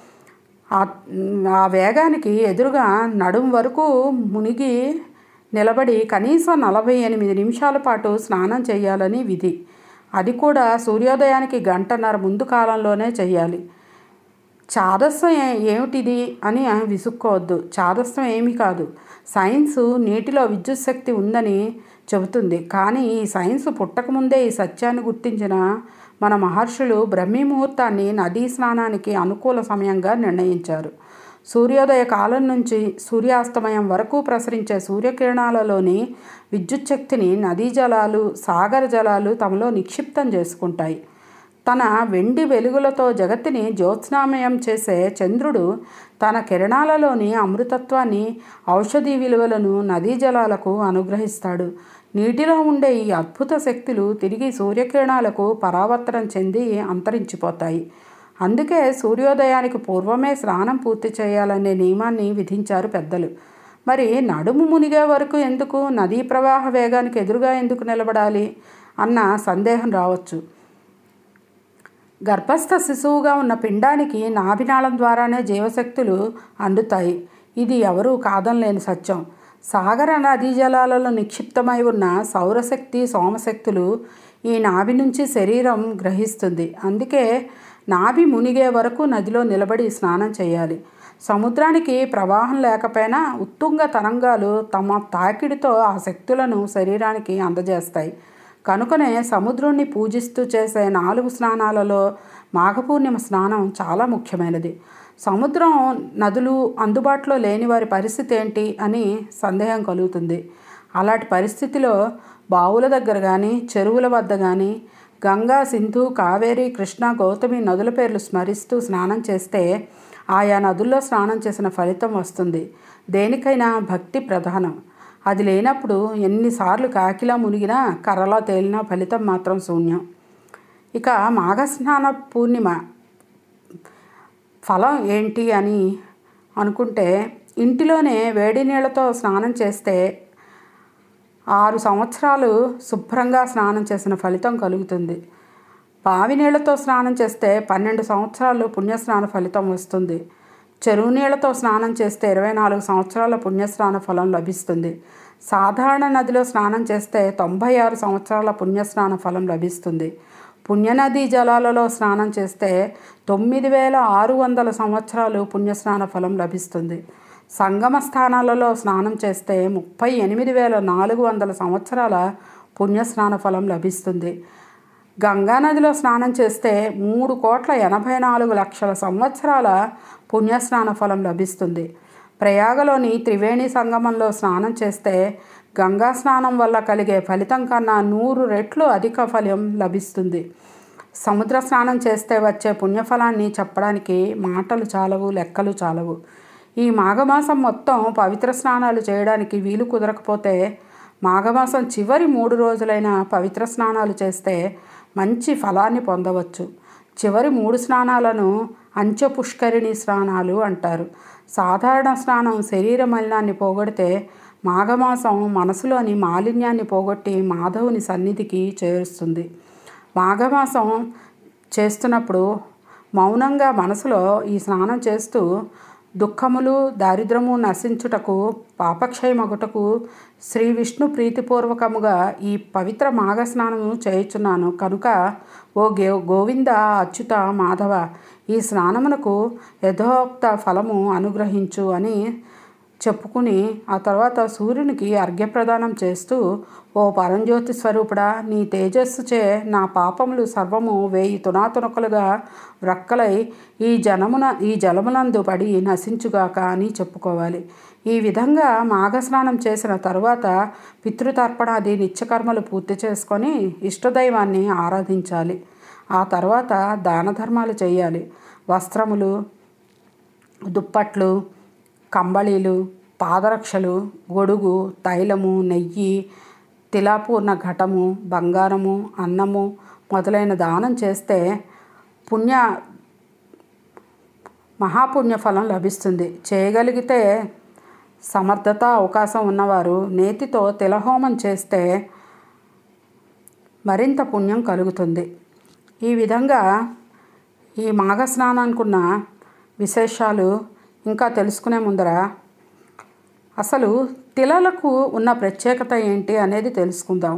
ఆ వేగానికి ఎదురుగా నడుం వరకు మునిగి నిలబడి కనీసం నలభై ఎనిమిది నిమిషాల పాటు స్నానం చేయాలని విధి అది కూడా సూర్యోదయానికి గంటన్నర ముందు కాలంలోనే చేయాలి చాదస్వం ఏమిటిది అని విసుక్కోవద్దు చాదస్వం ఏమీ కాదు సైన్సు నీటిలో విద్యుత్ శక్తి ఉందని చెబుతుంది కానీ ఈ సైన్స్ పుట్టకముందే ఈ సత్యాన్ని గుర్తించిన మన మహర్షులు బ్రహ్మీ ముహూర్తాన్ని నదీ స్నానానికి అనుకూల సమయంగా నిర్ణయించారు సూర్యోదయ కాలం నుంచి సూర్యాస్తమయం వరకు ప్రసరించే సూర్యకిరణాలలోని విద్యుత్ శక్తిని నదీ జలాలు సాగర జలాలు తమలో నిక్షిప్తం చేసుకుంటాయి తన వెండి వెలుగులతో జగత్తుని జ్యోత్స్నామయం చేసే చంద్రుడు తన కిరణాలలోని అమృతత్వాన్ని ఔషధి విలువలను నదీ జలాలకు అనుగ్రహిస్తాడు నీటిలో ఉండే ఈ అద్భుత శక్తులు తిరిగి సూర్యకిరణాలకు పరావర్తనం చెంది అంతరించిపోతాయి అందుకే సూర్యోదయానికి పూర్వమే స్నానం పూర్తి చేయాలనే నియమాన్ని విధించారు పెద్దలు మరి నడుము మునిగే వరకు ఎందుకు నదీ ప్రవాహ వేగానికి ఎదురుగా ఎందుకు నిలబడాలి అన్న సందేహం రావచ్చు గర్భస్థ శిశువుగా ఉన్న పిండానికి నాభినాళం ద్వారానే జీవశక్తులు అందుతాయి ఇది ఎవరూ కాదనలేని సత్యం సాగర నదీ జలాలలో నిక్షిప్తమై ఉన్న సౌరశక్తి సోమశక్తులు ఈ నాభి నుంచి శరీరం గ్రహిస్తుంది అందుకే నాభి మునిగే వరకు నదిలో నిలబడి స్నానం చేయాలి సముద్రానికి ప్రవాహం లేకపోయినా ఉత్తుంగ తరంగాలు తమ తాకిడితో ఆ శక్తులను శరీరానికి అందజేస్తాయి కనుకనే సముద్రుణ్ణి పూజిస్తూ చేసే నాలుగు స్నానాలలో మాఘపూర్ణిమ స్నానం చాలా ముఖ్యమైనది సముద్రం నదులు అందుబాటులో లేని వారి పరిస్థితి ఏంటి అని సందేహం కలుగుతుంది అలాంటి పరిస్థితిలో బావుల దగ్గర కానీ చెరువుల వద్ద కానీ గంగా సింధు కావేరి కృష్ణ గౌతమి నదుల పేర్లు స్మరిస్తూ స్నానం చేస్తే ఆయా నదుల్లో స్నానం చేసిన ఫలితం వస్తుంది దేనికైనా భక్తి ప్రధానం అది లేనప్పుడు ఎన్నిసార్లు కాకిలా మునిగినా కర్రలో తేలినా ఫలితం మాత్రం శూన్యం ఇక మాఘస్నాన పూర్ణిమ ఫలం ఏంటి అని అనుకుంటే ఇంటిలోనే వేడి నీళ్ళతో స్నానం చేస్తే ఆరు సంవత్సరాలు శుభ్రంగా స్నానం చేసిన ఫలితం కలుగుతుంది బావి నీళ్లతో స్నానం చేస్తే పన్నెండు సంవత్సరాలు పుణ్యస్నాన ఫలితం వస్తుంది చెరువు నీళ్లతో స్నానం చేస్తే ఇరవై నాలుగు సంవత్సరాల పుణ్యస్నాన ఫలం లభిస్తుంది సాధారణ నదిలో స్నానం చేస్తే తొంభై ఆరు సంవత్సరాల పుణ్యస్నాన ఫలం లభిస్తుంది పుణ్యనదీ జలాలలో స్నానం చేస్తే తొమ్మిది వేల ఆరు వందల సంవత్సరాలు పుణ్యస్నాన ఫలం లభిస్తుంది సంగమ స్థానాలలో స్నానం చేస్తే ముప్పై ఎనిమిది వేల నాలుగు వందల సంవత్సరాల పుణ్యస్నాన ఫలం లభిస్తుంది గంగానదిలో స్నానం చేస్తే మూడు కోట్ల ఎనభై నాలుగు లక్షల సంవత్సరాల పుణ్యస్నాన ఫలం లభిస్తుంది ప్రయాగలోని త్రివేణి సంగమంలో స్నానం చేస్తే గంగా స్నానం వల్ల కలిగే ఫలితం కన్నా నూరు రెట్లు అధిక ఫలం లభిస్తుంది సముద్ర స్నానం చేస్తే వచ్చే పుణ్యఫలాన్ని చెప్పడానికి మాటలు చాలవు లెక్కలు చాలవు ఈ మాఘమాసం మొత్తం పవిత్ర స్నానాలు చేయడానికి వీలు కుదరకపోతే మాఘమాసం చివరి మూడు రోజులైన పవిత్ర స్నానాలు చేస్తే మంచి ఫలాన్ని పొందవచ్చు చివరి మూడు స్నానాలను అంచె పుష్కరిణి స్నానాలు అంటారు సాధారణ స్నానం శరీర మలినాన్ని పోగొడితే మాఘమాసం మనసులోని మాలిన్యాన్ని పోగొట్టి మాధవుని సన్నిధికి చేరుస్తుంది మాఘమాసం చేస్తున్నప్పుడు మౌనంగా మనసులో ఈ స్నానం చేస్తూ దుఃఖములు దారిద్రము నశించుటకు పాపక్షయమగుటకు శ్రీ విష్ణు ప్రీతిపూర్వకముగా ఈ పవిత్ర మాఘ స్నానము చేయుచున్నాను కనుక ఓ గే గోవింద అచ్యుత మాధవ ఈ స్నానమునకు యథోక్త ఫలము అనుగ్రహించు అని చెప్పుకుని ఆ తర్వాత సూర్యునికి అర్ఘ్యప్రదానం చేస్తూ ఓ పరంజ్యోతి స్వరూపుడా నీ తేజస్సుచే నా పాపములు సర్వము వేయి తునాతునకలుగా వ్రక్కలై ఈ జనమున ఈ జలమునందు పడి నశించుగాక అని చెప్పుకోవాలి ఈ విధంగా మాఘస్నానం చేసిన తరువాత పితృతర్పణాది నిత్యకర్మలు పూర్తి చేసుకొని ఇష్టదైవాన్ని ఆరాధించాలి ఆ తర్వాత దాన ధర్మాలు చేయాలి వస్త్రములు దుప్పట్లు కంబళీలు పాదరక్షలు గొడుగు తైలము నెయ్యి తిలాపూర్ణ ఘటము బంగారము అన్నము మొదలైన దానం చేస్తే పుణ్య మహాపుణ్య ఫలం లభిస్తుంది చేయగలిగితే సమర్థత అవకాశం ఉన్నవారు నేతితో తిలహోమం చేస్తే మరింత పుణ్యం కలుగుతుంది ఈ విధంగా ఈ మాఘ స్నానానికి ఉన్న విశేషాలు ఇంకా తెలుసుకునే ముందర అసలు తిలలకు ఉన్న ప్రత్యేకత ఏంటి అనేది తెలుసుకుందాం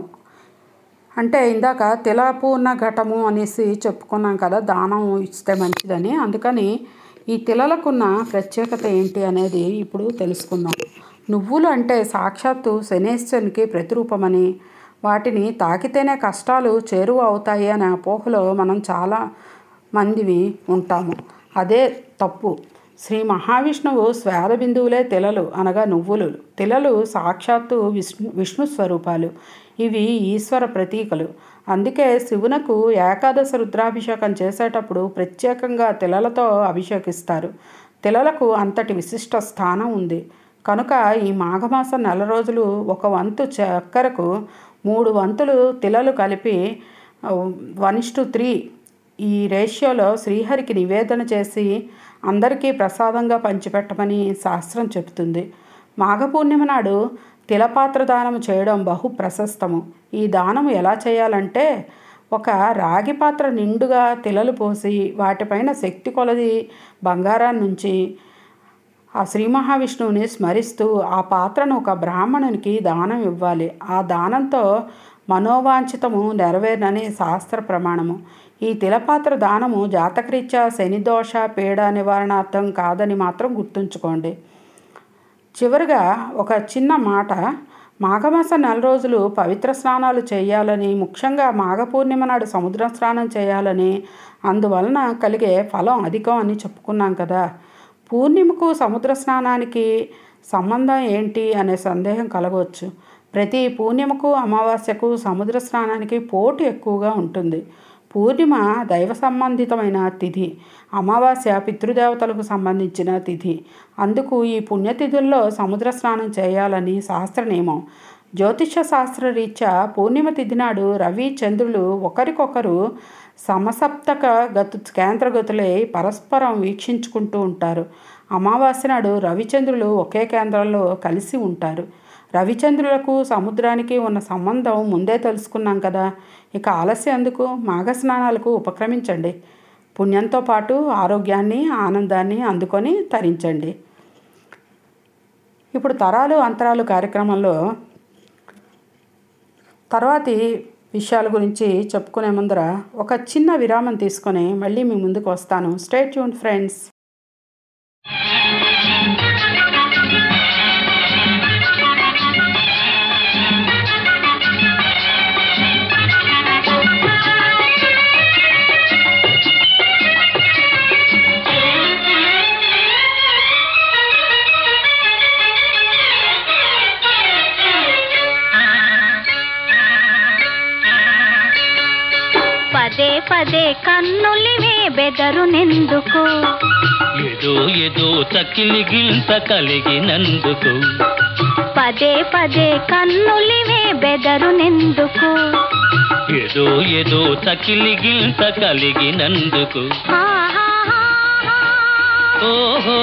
అంటే ఇందాక తిలపూర్ణ ఘటము అనేసి చెప్పుకున్నాం కదా దానం ఇస్తే మంచిదని అందుకని ఈ తిలలకున్న ప్రత్యేకత ఏంటి అనేది ఇప్పుడు తెలుసుకుందాం నువ్వులు అంటే సాక్షాత్తు శనేశ్వరునికి ప్రతిరూపమని వాటిని తాకితేనే కష్టాలు చేరువ అవుతాయి అనే అపోహలో మనం చాలా మందివి ఉంటాము అదే తప్పు శ్రీ మహావిష్ణువు శ్వేత బిందువులే తిలలు అనగా నువ్వులు తిలలు సాక్షాత్తు విష్ణు విష్ణు స్వరూపాలు ఇవి ఈశ్వర ప్రతీకలు అందుకే శివునకు ఏకాదశ రుద్రాభిషేకం చేసేటప్పుడు ప్రత్యేకంగా తిలలతో అభిషేకిస్తారు తిలలకు అంతటి విశిష్ట స్థానం ఉంది కనుక ఈ మాఘమాసం నెల రోజులు ఒక వంతు చక్కెరకు మూడు వంతులు తిలలు కలిపి వన్ టు త్రీ ఈ రేషియోలో శ్రీహరికి నివేదన చేసి అందరికీ ప్రసాదంగా పంచిపెట్టమని శాస్త్రం చెబుతుంది మాఘపూర్ణిమ నాడు తిలపాత్ర దానం చేయడం బహు ప్రశస్తము ఈ దానం ఎలా చేయాలంటే ఒక రాగి పాత్ర నిండుగా తిలలు పోసి వాటిపైన శక్తి కొలది బంగారాన్ని నుంచి ఆ శ్రీ మహావిష్ణువుని స్మరిస్తూ ఆ పాత్రను ఒక బ్రాహ్మణునికి దానం ఇవ్వాలి ఆ దానంతో మనోవాంఛితము నెరవేరనని శాస్త్ర ప్రమాణము ఈ తిలపాత్ర దానము జాతకరీత్యా శనిదోష పీడ నివారణార్థం కాదని మాత్రం గుర్తుంచుకోండి చివరిగా ఒక చిన్న మాట మాఘమాస నెల రోజులు పవిత్ర స్నానాలు చేయాలని ముఖ్యంగా మాఘ పూర్ణిమ నాడు సముద్ర స్నానం చేయాలని అందువలన కలిగే ఫలం అధికం అని చెప్పుకున్నాం కదా పూర్ణిమకు సముద్ర స్నానానికి సంబంధం ఏంటి అనే సందేహం కలగవచ్చు ప్రతి పూర్ణిమకు అమావాస్యకు సముద్ర స్నానానికి పోటు ఎక్కువగా ఉంటుంది పూర్ణిమ దైవ సంబంధితమైన తిథి అమావాస్య పితృదేవతలకు సంబంధించిన తిథి అందుకు ఈ పుణ్యతిథుల్లో సముద్ర స్నానం చేయాలని శాస్త్ర నియమం జ్యోతిష శాస్త్ర రీత్యా పూర్ణిమ తిథి నాడు రవి చంద్రులు ఒకరికొకరు సమసప్తక గతు కేంద్రగతులై పరస్పరం వీక్షించుకుంటూ ఉంటారు అమావాస్య నాడు రవిచంద్రులు ఒకే కేంద్రంలో కలిసి ఉంటారు రవిచంద్రులకు సముద్రానికి ఉన్న సంబంధం ముందే తెలుసుకున్నాం కదా ఇక ఆలస్యం ఎందుకు మాఘ స్నానాలకు ఉపక్రమించండి పుణ్యంతో పాటు ఆరోగ్యాన్ని ఆనందాన్ని అందుకొని తరించండి ఇప్పుడు తరాలు అంతరాలు కార్యక్రమంలో తర్వాతి విషయాల గురించి చెప్పుకునే ముందర ఒక చిన్న విరామం తీసుకొని మళ్ళీ మీ ముందుకు వస్తాను స్టేట్ ట్యూన్ ఫ్రెండ్స్ పదే కన్నులివే బెదరునెందుకు ఏదో ఏదో తకిలి గింత కలిగినందుకు పదే పదే కన్నులివే బెదరునెందుకు ఏదో ఏదో తకిలి గింత కలిగినందుకు ఓహో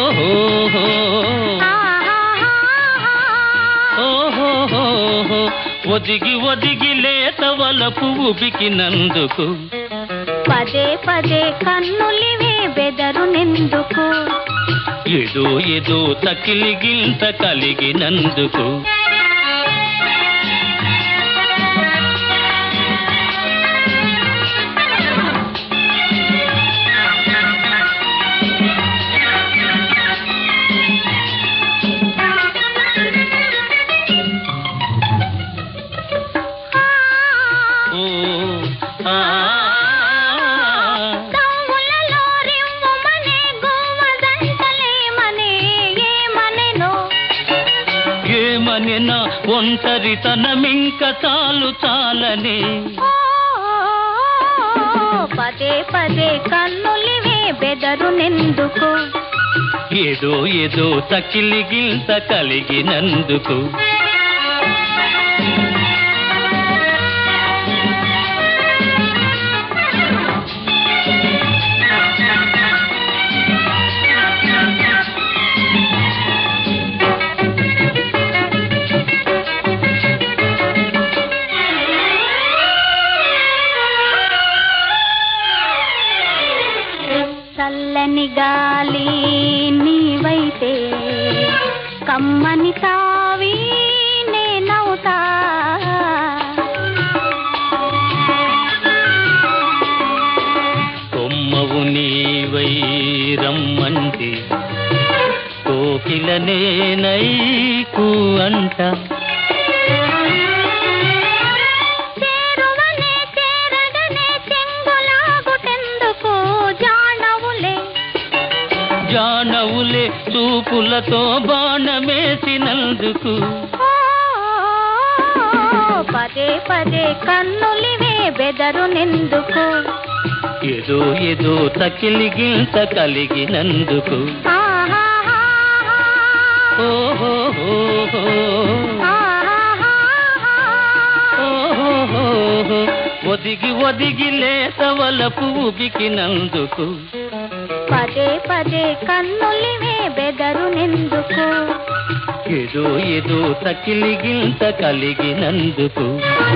ఓహో ఒదిగి ఒదిగి లేత వలపు ఉబికినందుకు పదే పదే కన్నులివే బెదరునెందుకు ఏదో ఏదో తకిలి గింత కలిగినందుకు ఓ ఆ దమ్ములలో రివ్వుమనే గోవదంటలేమనే ఏమనెనో ఏమనినా ఒంటరితనమింక చాలు చాలని పదే పదే కన్నులివే బెదరునెందుకు ఏదో ఏదో తకిలి గింత కలిగినందుకు చల్లని గాలి నీవైతే కమ్మని తావి నేనవుతా కొమ్మవు నీవై రమ్మంటే కోకిల నేనై కూ అంట చేరువనే చేరగనే చెంగులాగుటెందుకు జానవులే జానవులే చూపులతో బాణమేసినందుకు పదే పదే కన్నులివే బెదరునెందుకు ఏదో ఏదో తకిలి గింత కలిగినందుకు ఓహో ఓహో ఒదిగి ఒదిగి లేత వలపు ఉబికినందుకు పదే పదే కన్నులివే బెదరునెందుకు ఏదో ఏదో తకిలి గింత కలిగినందుకు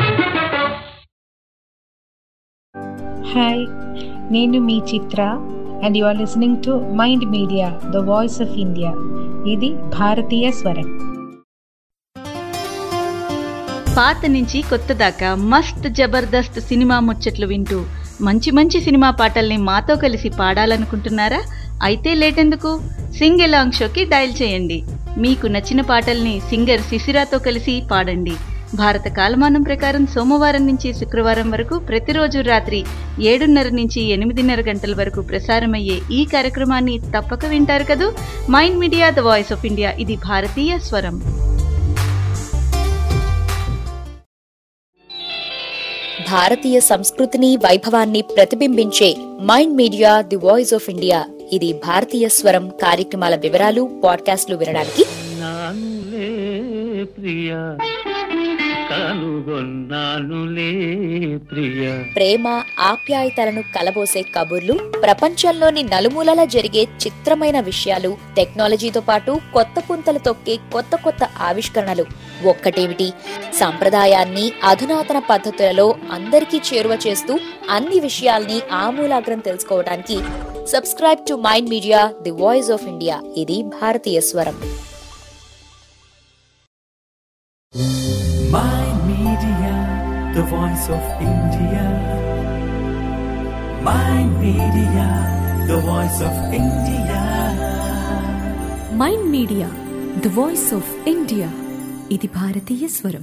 హాయ్ నేను మీ Chitra and you are listening to Mind Media the voice of India ఇది భారతీయ స్వరం పాత నుంచి కొత్త దాకా మస్త్ జబర్దస్త్ సినిమా ముచ్చట్లు వింటూ మంచి మంచి సినిమా పాటల్ని మాతో కలిసి పాడాలనుకుంటున్నారా అయితే లేటెందుకు సింగ్ ఎలాంగ్ షోకి డయల్ చేయండి మీకు నచ్చిన పాటల్ని సింగర్ శిశిరాతో కలిసి పాడండి భారత కాలమానం ప్రకారం సోమవారం నుంచి శుక్రవారం వరకు ప్రతిరోజు రాత్రి ఏడున్నర నుంచి ఎనిమిదిన్నర గంటల వరకు ప్రసారమయ్యే ఈ కార్యక్రమాన్ని తప్పక వింటారు కదూ Mind Media the voice of India ఇది భారతీయ స్వరం భారతీయ సంస్కృతిని వైభవాన్ని ప్రతిబింబించే Mind Media the voice of India ఇది భారతీయ స్వరం కార్యక్రమాల వివరాలు పాడ్కాస్ట్లు వినడానికి నానులే ప్రియా కనుగొన్నానులే ప్రియా ప్రేమ ఆప్యాయతలను కలబోసే కబుర్లు ప్రపంచంలోని నలుమూలలా జరిగే చిత్రమైన విషయాలు టెక్నాలజీతో పాటు కొత్త పుంతలు తొక్కే కొత్త కొత్త ఆవిష్కరణలు ఒక్కటేమిటి సంప్రదాయాన్ని అధునాతన పద్ధతులలో అందరికీ చేరువ చేస్తూ అన్ని విషయాల్ని ఆమూలాగ్రం తెలుసుకోవడానికి subscribe to Mind Media the voice of India ఇది భారతీయ స్వరం Mind Media, the voice of India. Mind Media, the voice of India. Mind Media the voice of India ఇది భారతీయ స్వరం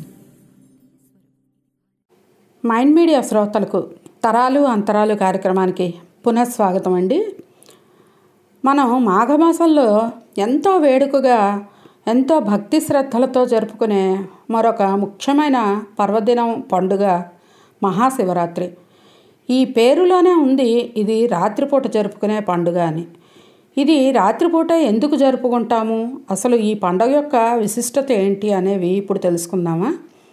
మైండ్ మీడియా శ్రోతలకు తరాలు అంతరాలు కార్యక్రమానికి పునఃస్వాగతం అండి మనం మాఘమాసంలో ఎంతో వేడుకగా ఎంతో భక్తి శ్రద్ధలతో జరుపుకునే మరొక ముఖ్యమైన పర్వదినం పండుగ మహాశివరాత్రి ఈ పేరులోనే ఉంది ఇది రాత్రిపూట జరుపుకునే పండుగ అని ఇది రాత్రిపూట ఎందుకు జరుపుకుంటాము అసలు ఈ పండుగ యొక్క విశిష్టత ఏంటి అనేవి ఇప్పుడు తెలుసుకుందామా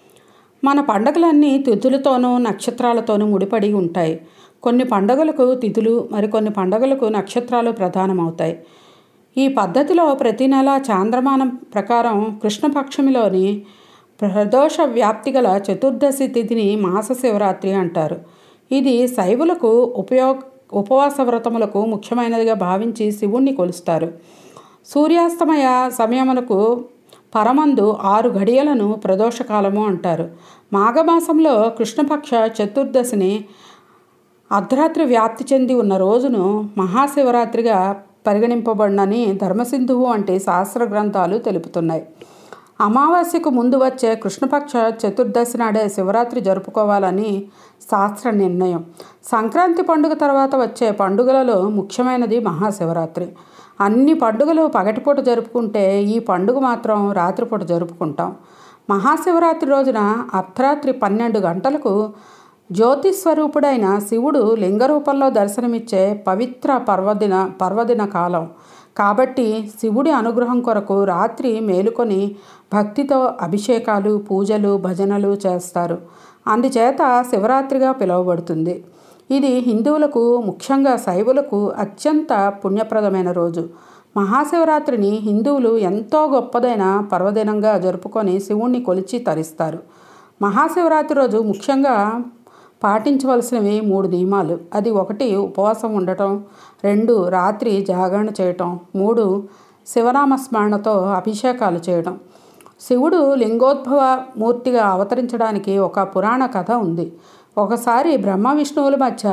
మన పండుగలన్నీ తిథులతోనూ నక్షత్రాలతోనూ ముడిపడి ఉంటాయి కొన్ని పండుగలకు తిథులు మరికొన్ని పండుగలకు నక్షత్రాలు ప్రధానమవుతాయి ఈ పద్ధతిలో ప్రతి నెల చాంద్రమానం ప్రకారం కృష్ణపక్షమిలోని ప్రదోష వ్యాప్తి గల చతుర్దశి తిథిని మాస శివరాత్రి అంటారు ఇది శైవులకు ఉపయోగ ఉపవాస వ్రతములకు ముఖ్యమైనదిగా భావించి శివుణ్ణి కొలుస్తారు సూర్యాస్తమయ సమయమునకు పరమందు ఆరు ఘడియలను ప్రదోషకాలము అంటారు మాఘమాసంలో కృష్ణపక్ష చతుర్దశిని అర్ధరాత్రి వ్యాప్తి చెంది ఉన్న రోజును మహాశివరాత్రిగా పరిగణింపబడినని ధర్మసింధువు వంటి శాస్త్ర గ్రంథాలు తెలుపుతున్నాయి అమావాస్యకు ముందు వచ్చే కృష్ణపక్ష చతుర్దశి నాడే శివరాత్రి జరుపుకోవాలని శాస్త్ర నిర్ణయం సంక్రాంతి పండుగ తర్వాత వచ్చే పండుగలలో ముఖ్యమైనది మహాశివరాత్రి అన్ని పండుగలు పగటిపూట జరుపుకుంటే ఈ పండుగ మాత్రం రాత్రిపూట జరుపుకుంటాం మహాశివరాత్రి రోజున అర్ధరాత్రి పన్నెండు గంటలకు జ్యోతిస్వరూపుడైన శివుడు లింగ రూపంలో దర్శనమిచ్చే పవిత్ర పర్వదిన పర్వదిన కాలం కాబట్టి శివుడి అనుగ్రహం కొరకు రాత్రి మేలుకొని భక్తితో అభిషేకాలు పూజలు భజనలు చేస్తారు అందుచేత శివరాత్రిగా పిలువబడుతుంది ఇది హిందువులకు ముఖ్యంగా శైవులకు అత్యంత పుణ్యప్రదమైన రోజు మహాశివరాత్రిని హిందువులు ఎంతో గొప్పదైన పర్వదినంగా జరుపుకొని శివుణ్ణి కొలిచి తరిస్తారు మహాశివరాత్రి రోజు ముఖ్యంగా పాటించవలసినవి మూడు నియమాలు అది ఒకటి ఉపవాసం ఉండటం రెండు రాత్రి జాగరణ చేయటం మూడు శివనామ స్మరణతో అభిషేకాలు చేయడం శివుడు లింగోద్భవ మూర్తిగా అవతరించడానికి ఒక పురాణ కథ ఉంది ఒకసారి బ్రహ్మ విష్ణువుల మధ్య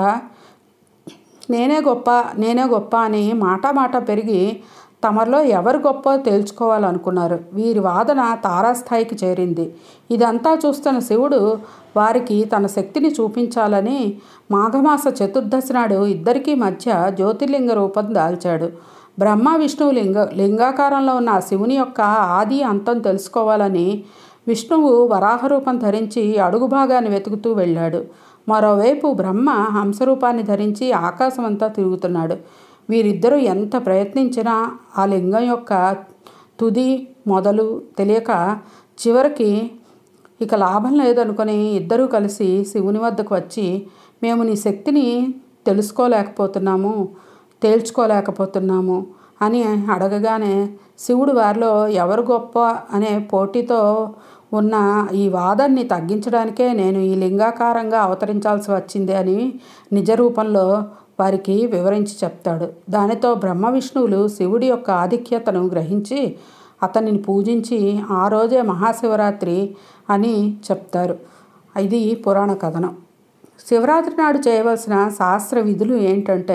నేనే గొప్ప నేనే గొప్ప అని మాట మాట పెరిగి తమలో ఎవరు గొప్ప తేల్చుకోవాలనుకున్నారు వీరి వాదన తారాస్థాయికి చేరింది ఇదంతా చూస్తున్న శివుడు వారికి తన శక్తిని చూపించాలని మాఘమాస చతుర్దశి నాడు ఇద్దరికీ మధ్య జ్యోతిర్లింగ రూపం దాల్చాడు బ్రహ్మ విష్ణువు లింగ లింగాకారంలో ఉన్న శివుని యొక్క ఆది అంతం తెలుసుకోవాలని విష్ణువు వరాహ రూపం ధరించి అడుగు భాగాన్ని వెతుకుతూ వెళ్ళాడు మరోవైపు బ్రహ్మ హంసరూపాన్ని ధరించి ఆకాశమంతా తిరుగుతున్నాడు వీరిద్దరూ ఎంత ప్రయత్నించినా ఆ లింగం యొక్క తుది మొదలు తెలియక చివరికి ఇక లాభం లేదనుకొని ఇద్దరూ కలిసి శివుని వద్దకు వచ్చి మేము నీ శక్తిని తెలుసుకోలేకపోతున్నాము తేల్చుకోలేకపోతున్నాము అని అడగగానే శివుడు వారిలో ఎవరు గొప్ప అనే పోటీతో ఉన్న ఈ వాదాన్ని తగ్గించడానికే నేను ఈ లింగాకారంగా అవతరించాల్సి వచ్చింది అని నిజ రూపంలో వారికి వివరించి చెప్తాడు దానితో బ్రహ్మ విష్ణువులు శివుడి యొక్క ఆధిక్యతను గ్రహించి అతనిని పూజించి ఆ రోజే మహాశివరాత్రి అని చెప్తారు ఇది పురాణ కథనం శివరాత్రి నాడు చేయవలసిన శాస్త్ర విధులు ఏంటంటే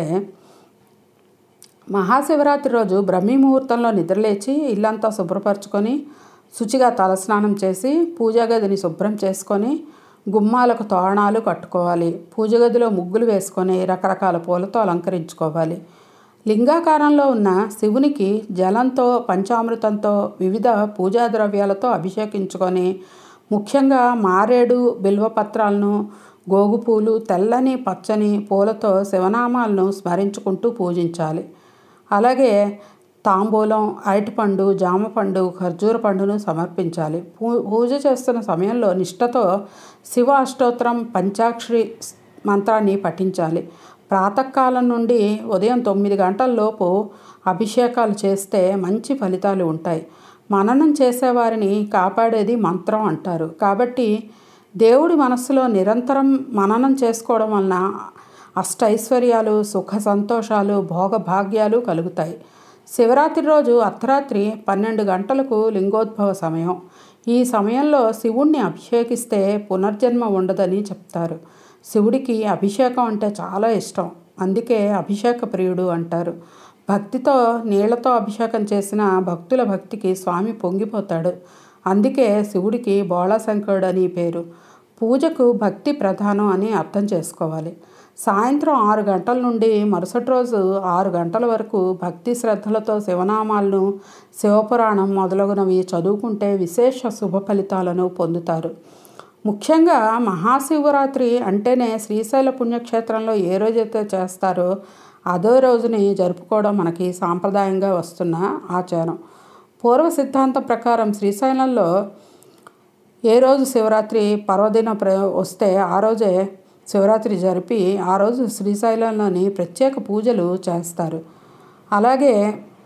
మహాశివరాత్రి రోజు బ్రహ్మీ ముహూర్తంలో నిద్రలేచి ఇల్లంతా శుభ్రపరచుకొని శుచిగా తలస్నానం చేసి పూజా గదిని శుభ్రం చేసుకొని గుమ్మాలకు తోరణాలు కట్టుకోవాలి పూజ గదిలో ముగ్గులు వేసుకొని రకరకాల పూలతో అలంకరించుకోవాలి లింగాకారంలో ఉన్న శివునికి జలంతో పంచామృతంతో వివిధ పూజా ద్రవ్యాలతో అభిషేకించుకొని ముఖ్యంగా మారేడు బిల్వపత్రాలను గోగుపూలు తెల్లని పచ్చని పూలతో శివనామాలను స్మరించుకుంటూ పూజించాలి అలాగే తాంబూలం అరటిపండు జామపండు ఖర్జూర పండును సమర్పించాలి పూ పూజ చేస్తున్న సమయంలో నిష్టతో శివ అష్టోత్తరం పంచాక్షరి మంత్రాన్ని పఠించాలి ప్రాతకాలం నుండి ఉదయం తొమ్మిది గంటలలోపు అభిషేకాలు చేస్తే మంచి ఫలితాలు ఉంటాయి మననం చేసేవారిని కాపాడేది మంత్రం అంటారు కాబట్టి దేవుడి మనస్సులో నిరంతరం మననం చేసుకోవడం వలన అష్టైశ్వర్యాలు సుఖ సంతోషాలు భోగభాగ్యాలు కలుగుతాయి శివరాత్రి రోజు అర్ధరాత్రి పన్నెండు గంటలకు లింగోద్భవ సమయం ఈ సమయంలో శివుణ్ణి అభిషేకిస్తే పునర్జన్మ ఉండదని చెప్తారు శివుడికి అభిషేకం అంటే చాలా ఇష్టం అందుకే అభిషేక ప్రియుడు అంటారు భక్తితో నీళ్లతో అభిషేకం చేసిన భక్తుల భక్తికి స్వామి పొంగిపోతాడు అందుకే శివుడికి బోళాశంకరుడు అని పేరు పూజకు భక్తి ప్రధానం అని అర్థం చేసుకోవాలి సాయంత్రం ఆరు గంటల నుండి మరుసటి రోజు ఆరు గంటల వరకు భక్తి శ్రద్ధలతో శివనామాలను శివపురాణం మొదలగునవి చదువుకుంటే విశేష శుభ ఫలితాలను పొందుతారు ముఖ్యంగా మహాశివరాత్రి అంటేనే శ్రీశైల పుణ్యక్షేత్రంలో ఏ రోజైతే చేస్తారో అదో రోజుని జరుపుకోవడం మనకి సాంప్రదాయంగా వస్తున్న ఆచారం పూర్వ సిద్ధాంతం ప్రకారం శ్రీశైలంలో ఏ రోజు శివరాత్రి పర్వదినం ప్ర వస్తే ఆ రోజే శివరాత్రి జరిపి ఆ రోజు శ్రీశైలంలోని ప్రత్యేక పూజలు చేస్తారు అలాగే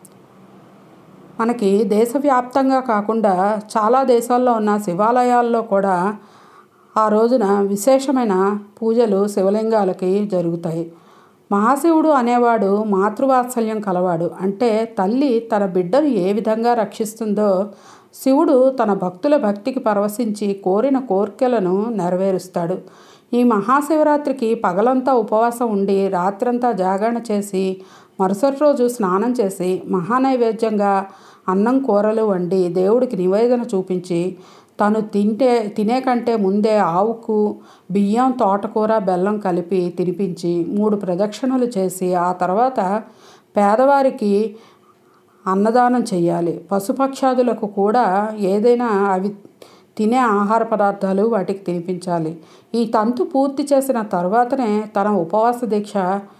మనకి దేశవ్యాప్తంగా కాకుండా చాలా దేశాల్లో ఉన్న శివాలయాల్లో కూడా ఆ రోజున విశేషమైన పూజలు శివలింగాలకి జరుగుతాయి మహాశివుడు అనేవాడు మాతృవాత్సల్యం కలవాడు అంటే తల్లి తన బిడ్డను ఏ విధంగా రక్షిస్తుందో శివుడు తన భక్తుల భక్తికి పరవశించి కోరిన కోరికలను నెరవేరుస్తాడు ఈ మహాశివరాత్రికి పగలంతా ఉపవాసం ఉండి రాత్రంతా జాగరణ చేసి మరుసటి రోజు స్నానం చేసి మహానైవేద్యంగా అన్నం కూరలు వండి దేవుడికి నివేదన చూపించి తను తింటే తినే కంటే ముందే ఆవుకు బియ్యం తోటకూర బెల్లం కలిపి తినిపించి మూడు ప్రదక్షిణలు చేసి ఆ తర్వాత పేదవారికి అన్నదానం చేయాలి పశుపక్షాదులకు కూడా ఏదైనా అవి తినే ఆహార పదార్థాలు వాటికి తినిపించాలి ఈ తంతు పూర్తి చేసిన తర్వాతనే తన ఉపవాస దీక్ష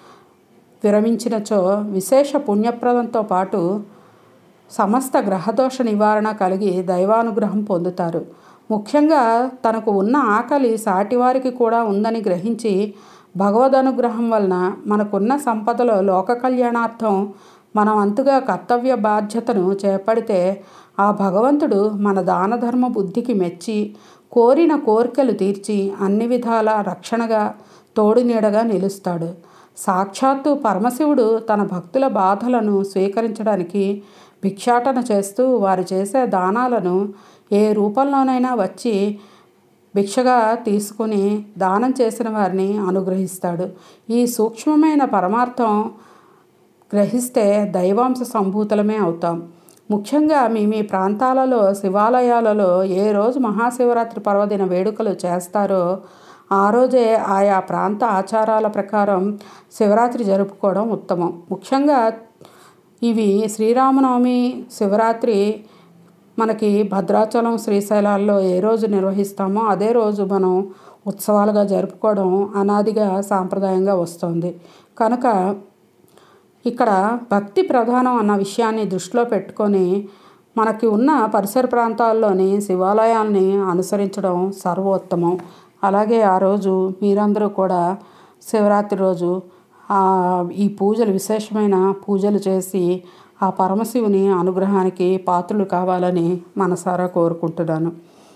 విరమించినచో విశేష పుణ్యప్రదంతో పాటు సమస్త గ్రహదోష నివారణ కలిగి దైవానుగ్రహం పొందుతారు ముఖ్యంగా తనకు ఉన్న ఆకలి సాటివారికి కూడా ఉందని గ్రహించి భగవద్ అనుగ్రహం వలన మనకున్న సంపదలో లోక కళ్యాణార్థం మనం అంతుగా కర్తవ్య బాధ్యతను చేపడితే ఆ భగవంతుడు మన దాన ధర్మ బుద్ధికి మెచ్చి కోరిన కోరికలు తీర్చి అన్ని విధాల రక్షణగా తోడు నీడగా నిలుస్తాడు సాక్షాత్తు పరమశివుడు తన భక్తుల బాధలను స్వీకరించడానికి భిక్షాటన చేస్తూ వారు చేసే దానాలను ఏ రూపంలోనైనా వచ్చి భిక్షగా తీసుకుని దానం చేసిన వారిని అనుగ్రహిస్తాడు ఈ సూక్ష్మమైన పరమార్థం గ్రహిస్తే దైవాంశ సంభూతులమే అవుతాం ముఖ్యంగా మీ మీ ప్రాంతాలలో శివాలయాలలో ఏ రోజు మహాశివరాత్రి పర్వదిన వేడుకలు చేస్తారో ఆ రోజే ఆయా ప్రాంత ఆచారాల ప్రకారం శివరాత్రి జరుపుకోవడం ఉత్తమం ముఖ్యంగా ఇవి శ్రీరామనవమి శివరాత్రి మనకి భద్రాచలం శ్రీశైలాల్లో ఏ రోజు నిర్వహిస్తామో అదే రోజు మనం ఉత్సవాలుగా జరుపుకోవడం అనాదిగా సాంప్రదాయంగా వస్తుంది కనుక ఇక్కడ భక్తి ప్రధానం అన్న విషయాన్ని దృష్టిలో పెట్టుకొని మనకి ఉన్న పరిసర ప్రాంతాల్లోని శివాలయాల్ని అనుసరించడం సర్వోత్తమం అలాగే ఆ రోజు మీరందరూ కూడా శివరాత్రి రోజు ఈ పూజలు విశేషమైన పూజలు చేసి ఆ పరమశివుని అనుగ్రహానికి పాత్రలు కావాలని మనసారా కోరుకుంటున్నాను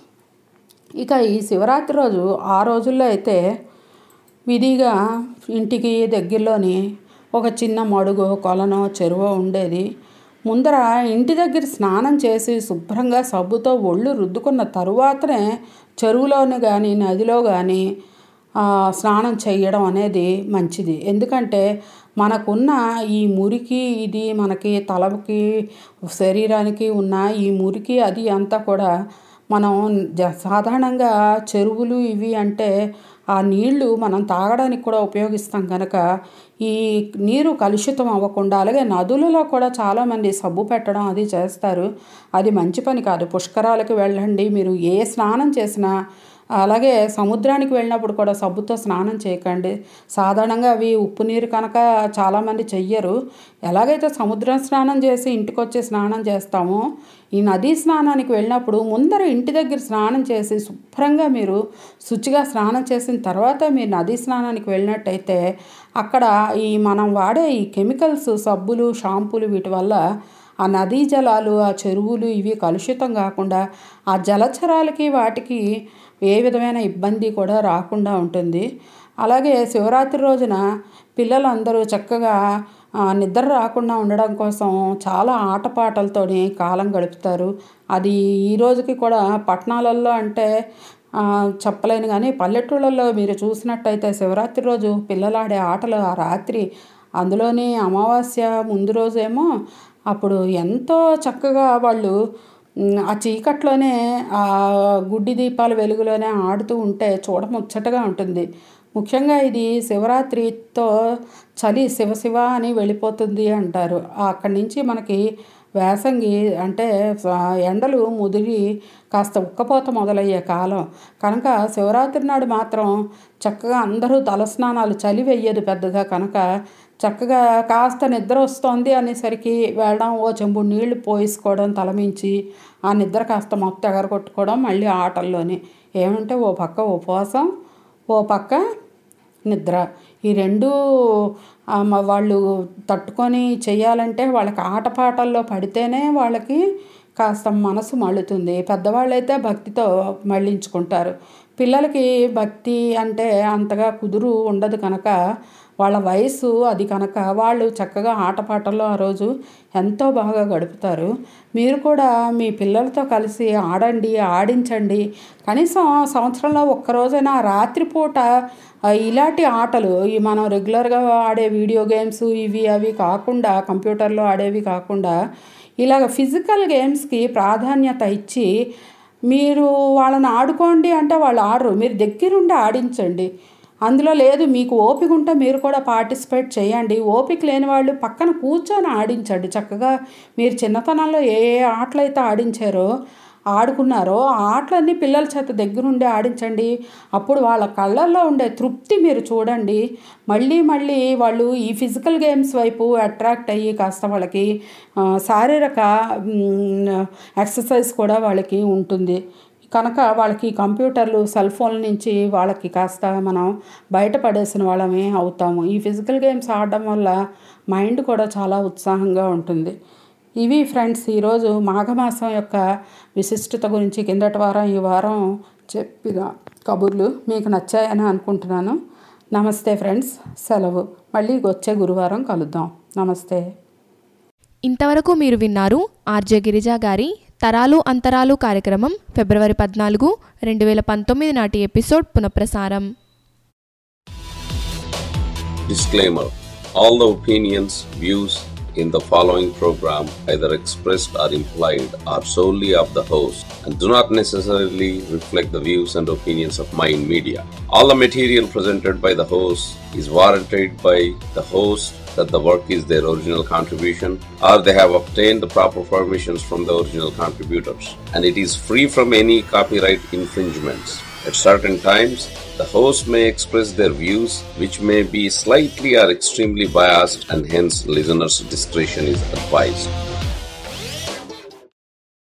ఇక ఈ శివరాత్రి రోజు ఆ రోజుల్లో అయితే విధిగా ఇంటికి దగ్గరలోని ఒక చిన్న మడుగు కొలనో చెరువో ఉండేది ముందర ఇంటి దగ్గర స్నానం చేసి శుభ్రంగా సబ్బుతో ఒళ్ళు రుద్దుకున్న తరువాతనే చెరువులోని కానీ నదిలో కానీ స్నానం చేయడం అనేది మంచిది ఎందుకంటే మనకున్న ఈ మురికి ఇది మనకి తలకి శరీరానికి ఉన్న ఈ మురికి అది అంతా కూడా మనం సాధారణంగా చెరువులు ఇవి అంటే ఆ నీళ్లు మనం తాగడానికి కూడా ఉపయోగిస్తాం కనుక ఈ నీరు కలుషితం అవ్వకుండా అలాగే నదులలో కూడా చాలామంది సబ్బు పెట్టడం అది చేస్తారు అది మంచి పని కాదు పుష్కరాలకు వెళ్ళండి మీరు ఏ స్నానం చేసినా అలాగే సముద్రానికి వెళ్ళినప్పుడు కూడా సబ్బుతో స్నానం చేయకండి సాధారణంగా అవి ఉప్పు నీరు కనుక చాలామంది చెయ్యరు ఎలాగైతే సముద్రం స్నానం చేసి ఇంటికి వచ్చి స్నానం చేస్తామో ఈ నదీ స్నానానికి వెళ్ళినప్పుడు ముందర ఇంటి దగ్గర స్నానం చేసి శుభ్రంగా మీరు శుచిగా స్నానం చేసిన తర్వాత మీరు నదీ స్నానానికి వెళ్ళినట్టయితే అక్కడ ఈ మనం వాడే ఈ కెమికల్స్ సబ్బులు షాంపూలు వీటి వల్ల ఆ నదీ జలాలు ఆ చెరువులు ఇవి కలుషితం కాకుండా ఆ జలచరాలకి వాటికి ఏ విధమైన ఇబ్బంది కూడా రాకుండా ఉంటుంది అలాగే శివరాత్రి రోజున పిల్లలందరూ చక్కగా నిద్ర రాకుండా ఉండడం కోసం చాలా ఆటపాటలతోని కాలం గడుపుతారు అది ఈ రోజుకి కూడా పట్టణాలలో అంటే చెప్పలేను కానీ పల్లెటూళ్ళల్లో మీరు చూసినట్టయితే శివరాత్రి రోజు పిల్లలు ఆడే ఆటలు ఆ రాత్రి అందులోని అమావాస్య ముందు రోజేమో అప్పుడు ఎంతో చక్కగా వాళ్ళు ఆ చీకట్లోనే ఆ గుడ్డి దీపాల వెలుగులోనే ఆడుతూ ఉంటే చూడముచ్చటగా ఉంటుంది ముఖ్యంగా ఇది శివరాత్రితో చలి శివ శివ అని వెళ్ళిపోతుంది అంటారు అక్కడి నుంచి మనకి వేసంగి అంటే స- ఎండలు ముదిరి కాస్త ఉక్కపోత మొదలయ్యే కాలం కనుక శివరాత్రి నాడు మాత్రం చక్కగా అందరూ తలస్నానాలు చలి వెయ్యదు పెద్దగా కనుక చక్కగా కాస్త నిద్ర వస్తోంది అనేసరికి వెళ్ళడం ఓ చెంబు నీళ్లు పోసుకోవడం తలమించి ఆ నిద్ర కాస్త మొత్తం ఎగరగొట్టుకోవడం మళ్ళీ ఆటల్లోనే ఏమంటే ఓ పక్క ఉపవాసం ఓ పక్క నిద్ర ఈ రెండు ఆ, మ- వాళ్ళు తట్టుకొని చేయాలంటే వాళ్ళకి ఆటపాటల్లో పడితేనే వాళ్ళకి కాస్త మనసు మళ్ళుతుంది పెద్దవాళ్ళైతే భక్తితో మళ్ళించుకుంటారు పిల్లలకి భక్తి అంటే అంతగా కుదురు ఉండదు కనుక వాళ్ళ వయసు అది కనుక వాళ్ళు చక్కగా ఆటపాటల్లో ఆ రోజు ఎంతో బాగా గడుపుతారు మీరు కూడా మీ పిల్లలతో కలిసి ఆడండి ఆడించండి కనీసం సంవత్సరంలో ఒక్కరోజైనా రాత్రిపూట ఆ, ఇలాంటి ఆటలు ఈ మనం రెగ్యులర్గా ఆడే వీడియో గేమ్స్ ఇవి అవి కాకుండా కంప్యూటర్లో ఆడేవి కాకుండా ఇలాగ ఫిజికల్ గేమ్స్కి ప్రాధాన్యత ఇచ్చి మీరు వాళ్ళని ఆడుకోండి అంటే వాళ్ళు ఆడరు మీరు దగ్గరుండి ఆడించండి అందులో లేదు మీకు ఓపిక ఉంటే మీరు కూడా పార్టిసిపేట్ చేయండి ఓపిక లేని వాళ్ళు పక్కన కూర్చొని ఆడించండి చక్కగా మీరు చిన్నతనంలో ఏ ఏ ఆటలు అయితే ఆడించారో ఆడుకున్నారో ఆ ఆటలన్నీ పిల్లల చేత దగ్గరుండి ఆడించండి అప్పుడు వాళ్ళ కళ్ళల్లో ఉండే తృప్తి మీరు చూడండి మళ్ళీ మళ్ళీ వాళ్ళు ఈ ఫిజికల్ గేమ్స్ వైపు అట్రాక్ట్ అయ్యి కాస్త వాళ్ళకి ఆ, శారీరక మ్, ఎక్సర్సైజ్ కూడా వాళ్ళకి ఉంటుంది కనుక వాళ్ళకి కంప్యూటర్లు సెల్ ఫోన్ల నుంచి వాళ్ళకి కాస్త మనం బయటపడేసిన వాళ్ళమే అవుతాము ఈ ఫిజికల్ గేమ్స్ ఆడడం వల్ల మైండ్ కూడా చాలా ఉత్సాహంగా ఉంటుంది ఇవి ఫ్రెండ్స్ ఈరోజు మాఘమాసం యొక్క విశిష్టత గురించి కిందటి వారం ఈ వారం చెప్పిన కబుర్లు మీకు నచ్చాయని అనుకుంటున్నాను నమస్తే ఫ్రెండ్స్ సెలవు మళ్ళీ వచ్చే గురువారం కలుద్దాం నమస్తే ఇంతవరకు మీరు విన్నారు ఆర్జే గిరిజా గారి తరాలు అంతరాలు కార్యక్రమం ఫిబ్రవరి పద్నాలుగు రెండు వేల పంతొమ్మిది నాటి ఎపిసోడ్ పునఃప్రసారం Disclaimer All the opinions, views in the following program, either expressed or implied, are solely of the host and do not necessarily reflect the views and opinions of Mind Media. All the material presented by the host is warranted by the host that the work is their original contribution or they have obtained the proper permissions from the original contributors and it is free from any copyright infringements. At certain times, the host may express their views which may be slightly or extremely biased and hence listeners' discretion is advised.